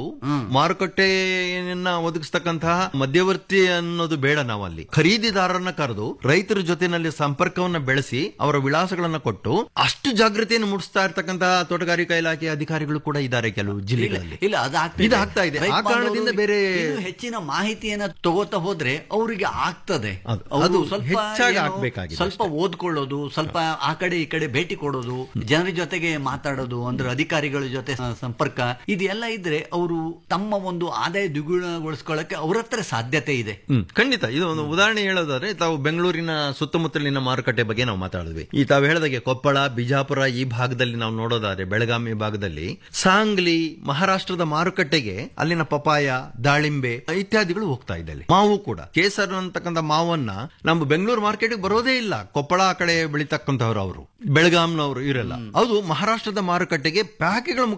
ಮಾರುಕಟ್ಟೆಯನ್ನ ಒದಗಿಸ್ತಕ್ಕಂತಹ ಮಧ್ಯವರ್ತಿ ಅನ್ನೋದು ಬೇಡ ನಾವಲ್ಲಿ ಖರೀದಿದಾರರನ್ನ ಕರೆದು ರೈತರ ಜೊತೆನಲ್ಲಿ ಸಂಪರ್ಕವನ್ನ ಬೆಳೆಸಿ ಅವರ ವಿಳಾಸಗಳನ್ನ ಕೊಟ್ಟು ಅಷ್ಟು ಜಾಗೃತಿಯನ್ನು ಮೂಡಿಸ್ತಾ ಇರ್ತಕ್ಕಂತಹ ತೋಟಗಾರಿಕಾ ಇಲಾಖೆ ಅಧಿಕಾರಿಗಳು ಕೂಡ ಇದ್ದಾರೆ ಕೆಲವು ಜಿಲ್ಲೆಗಳಲ್ಲಿ ಇಲ್ಲ ಅದು ಆಗ್ತಾ ಇದು ಆಗ್ತಾ ಇದೆ ರೈತ ಆ ಕಾರಣದಿಂದ ಬಾಂಧವರು ಬೇರೆ ಇದು ಹೆಚ್ಚಿನ ಮಾಹಿತಿಯನ್ನ ತಗೋತಾ ಹೋದ್ರೆ ಅವರಿಗೆ ಆಗ್ತದೆ ಅದು- ಅವ್ರು ಅದು ಸ್ವಲ್ಪ ಹೆಚ್ಚಾಗಿ ಏನೋ ಆಗ್ಬೇಕಾಗಿದೆ ಸ್ವಲ್ಪ ಓದ್ಕೊಳ್ಳೋದು ಸ್ವಲ್ಪ ಆ ಕಡೆ ಈ ಕಡೆ ಭೇಟಿ ಕೊಡೋದು ಜನರ ಜೊತೆಗೆ ಮಾತಾಡೋದು ಅಂದ್ರೆ ಅಧಿಕಾರಿಗಳ ಜೊತೆ ಸ- ಸಂಪರ್ಕ ಇದೆಲ್ಲ ಇದ್ರೆ ಅವರು ತಮ್ಮ ಒಂದು ಆದಾಯ ದ್ವಿಗುಣಗೊಳಿಸ್ಕೊಳ್ಳಕ್ಕೆ ಅವ್ರ ಹತ್ರ ಸಾಧ್ಯತೆ ಇದೆ ಹ್ಮ್ ಖಂಡಿತ ಇದು ಒಂದು ಉದಾಹರಣೆ ಹೇಳೋದಾದ್ರೆ ತಾವು ಬೆಂಗಳೂರಿನ ಸುತ್ತಮುತ್ತಲಿನ ಮಾರುಕಟ್ಟೆ ಬಗ್ಗೆ ನಾವು ಮಾತಾಡಿದ್ವಿ ಈ ತಾವು ಹೇಳದಾಗೆ ಕೊಪ್ಪಳ ಬಿಜಾಪುರ ಈ ಭಾಗದಲ್ಲಿ ನಾವು ನೋಡೋದಾದ್ರೆ ಬೆಳಗಾವಿ ಭಾಗದಲ್ಲಿ ಸಾಂಗ್ಲಿ ಮಹಾರಾಷ್ಟ್ರದ ಮಾರುಕಟ್ಟೆಗೆ ಅಲ್ಲಿನ ಪಪಾಯ ದಾಳಿಂಬೆ ಇತ್ಯಾದಿಗಳು ಹೋಗ್ತಾ ಇದೆ ಅಲ್ಲಿ. ಮಾವು ಕೂಡ ಕೇಸರ್ ಅಂತಕ್ಕಂಥ ಮಾವನ್ನ ನಮ್ಮ ಬೆಂಗಳೂರು ಮಾರ್ಕೆಟ್ಗೆ ಬರೋದೇ ಇಲ್ಲ ಕೊಪ್ಪಳ ಆ ಕಡೆ ಬೆಳಿತಕ್ಕಂಥವ್ರು ಅವರು ಬೆಳಗಾಂನವರು ಇವರೆಲ್ಲ ಅದು ಮಹಾರಾಷ್ಟ್ರದ ಮಾರುಕಟ್ಟೆಗೆ ಪ್ಯಾಕೆಗಳ ಮುಖಾಂತರ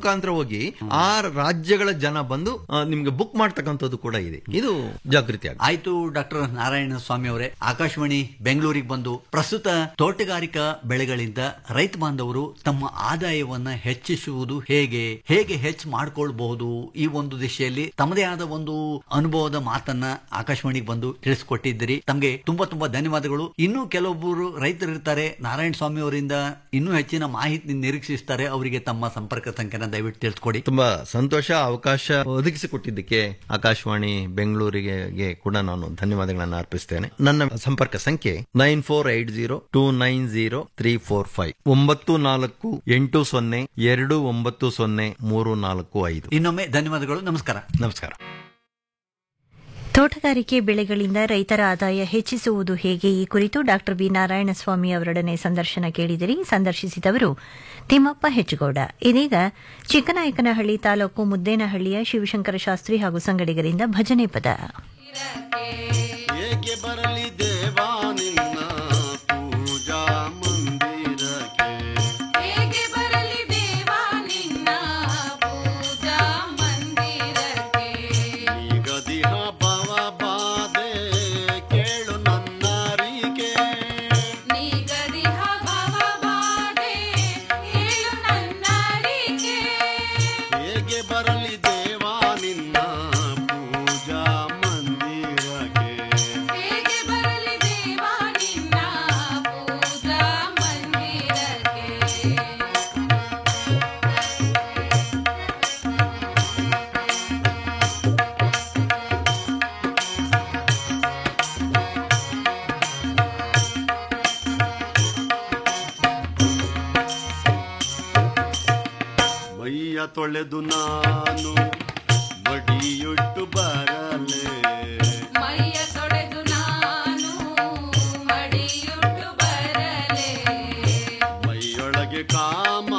ಮುಖಾಂತರ ಹೋಗಿ ಆ ರಾಜ್ಯಗಳ ಜನ ಬಂದು ಆ, ನಿಮ್ಗೆ ಬುಕ್ ಮಾಡ್ತಕ್ಕಂಥದ್ದು ಕೂಡ ಇದೆ ಇದು ಜಾಗೃತಿ ಆಗುತ್ತೆ ಆಯ್ತು ಡಾಕ್ಟರ್ ನಾರಾಯಣ ಸ್ವಾಮಿ ಅವರೇ ಆಕಾಶವಾಣಿ ಬೆಂಗಳೂರಿಗೆ ಬಂದು ಪ್ರಸ್ತುತ ತೋಟಗಾರಿಕಾ ಬೆಳೆಗಳಿಂದ ರೈತ ಬಾಂಧವರು ತಮ್ಮ ಆದಾಯವನ್ನ ಹೆಚ್ಚಿಸುವುದು ಹೇಗೆ ಹೇಗೆ ಹೆಚ್ಚು ಮಾಡ್ಕೊಳ್ಬಹುದು ಈ ಒಂದು ದಿಶೆಯಲ್ಲಿ ತಮ್ಮದೇ ಆದ ಒಂದು ಅನುಭವದ ಮಾತನ್ನ ಆಕಾಶವಾಣಿಗೆ ಬಂದು ತಿಳಿಸ್ಕೊಟ್ಟಿದ್ದೀರಿ ತಮಗೆ ತುಂಬಾ ತುಂಬಾ ಧನ್ಯವಾದಗಳು ಇನ್ನೂ ಕೆಲವೊಬ್ಬರು ರೈತರು ಇರ್ತಾರೆ ನಾರಾಯಣ ಸ್ವಾಮಿ ಅವರಿಂದ ಇನ್ನೂ ಹೆಚ್ಚಿನ ಮಾಹಿತಿ ನಿರೀಕ್ಷಿಸ್ತಾರೆ ಅವರಿಗೆ ತಮ್ಮ ಸಂಪರ್ಕ ಸಂಖ್ಯೆನ ದಯವಿಟ್ಟು ತಿಳಿಸ್ಕೊಡಿ ತುಂಬಾ ಸಂತೋಷ ಅವಕಾಶ ಒದಗಿಸಿಕೊಟ್ಟಿದ್ದಕ್ಕೆ ಆಕಾಶವಾಣಿ ಬೆಂಗಳೂರಿಗೆ ಗೆ ಕೂಡ ನಾನು ಧನ್ಯವಾದಗಳನ್ನು ಅರ್ಪಿಸ್ತೇನೆ ನನ್ನ ಸಂಪರ್ಕ ಸಂಖ್ಯೆ nine four eight zero two nine zero three four five ಒಂಬತ್ತು ನಾಲ್ಕು ಎಂಟು ಸೊನ್ನೆ ಎರಡು ಒಂಬತ್ತು ಸೊನ್ನೆ ಮೂರು ನಾಲ್ಕು ಐದು ಇನ್ನೊಮ್ಮೆ ಧನ್ಯವಾದಗಳು ನಮಸ್ಕಾರ ನಮಸ್ಕಾರ ತೋಟಗಾರಿಕೆ ಬೆಳೆಗಳಿಂದ ರೈತರ ಆದಾಯ ಹೆಚ್ಚಿಸುವುದು ಹೇಗೆ ಈ ಕುರಿತು ಡಾಕ್ಟರ್ ಬಿ ನಾರಾಯಣಸ್ವಾಮಿ ಅವರೊಡನೆ ಸಂದರ್ಶನ ಕೇಳಿದಿರಿ ಸಂದರ್ಶಿಸಿದವರು ತಿಮ್ಮಪ್ಪ ಹೆಚ್ಚುಗೌಡ ಇದೀಗ ಚಿಕ್ಕನಾಯಕನಹಳ್ಳಿ ತಾಲೂಕು ಮುದ್ದೇನಹಳ್ಳಿಯ ಶಿವಶಂಕರ ಶಾಸ್ತ್ರಿ ಹಾಗೂ ಸಂಗಡಿಗರಿಂದ ಭಜನೆ ಪದ ಏಕೆ ಬರಲಿ ದೇವಾ ನಿನ್ನ ಪೂಜಾ ಮಂದಿರಕ್ಕೆ ಹೇಗೆ ಬರಲಿ ದೇವಾ ನಿನ್ನ ಪೂಜಾ ಮಂದಿರಕ್ಕೆ ನಿಗದಿಹ ಭವ ಬಾಧೆ ಕೇಳು ನನ್ನರಿಕೆ ನಿಗದಿಹ ಭವಬಾಧೆ ಹೇಳು ನನ್ನರಿಕೆ ಹೇಗೆ ಬರಲಿ ದೇವಾ ನಿನ್ನ ಪೂಜಾ ಮಂದಿರಕ್ಕೆ ಹೇಗೆ ಬರಲಿ ದೇವಾ ನಿನ್ನ ಪೂಜಾ ಮಂದಿರಕ್ಕೆ ಮೈಯ ತೊಳೆದು ನಾನು ಮಡಿಯುಟ್ಟು ಬರಲೆ ಮೈಯ ತೊಳೆದು ನಾನು ಮಡಿಯುಟ್ಟು ಬರಲೆ ಮೈಯೊಳಗೆ ಕಾಮ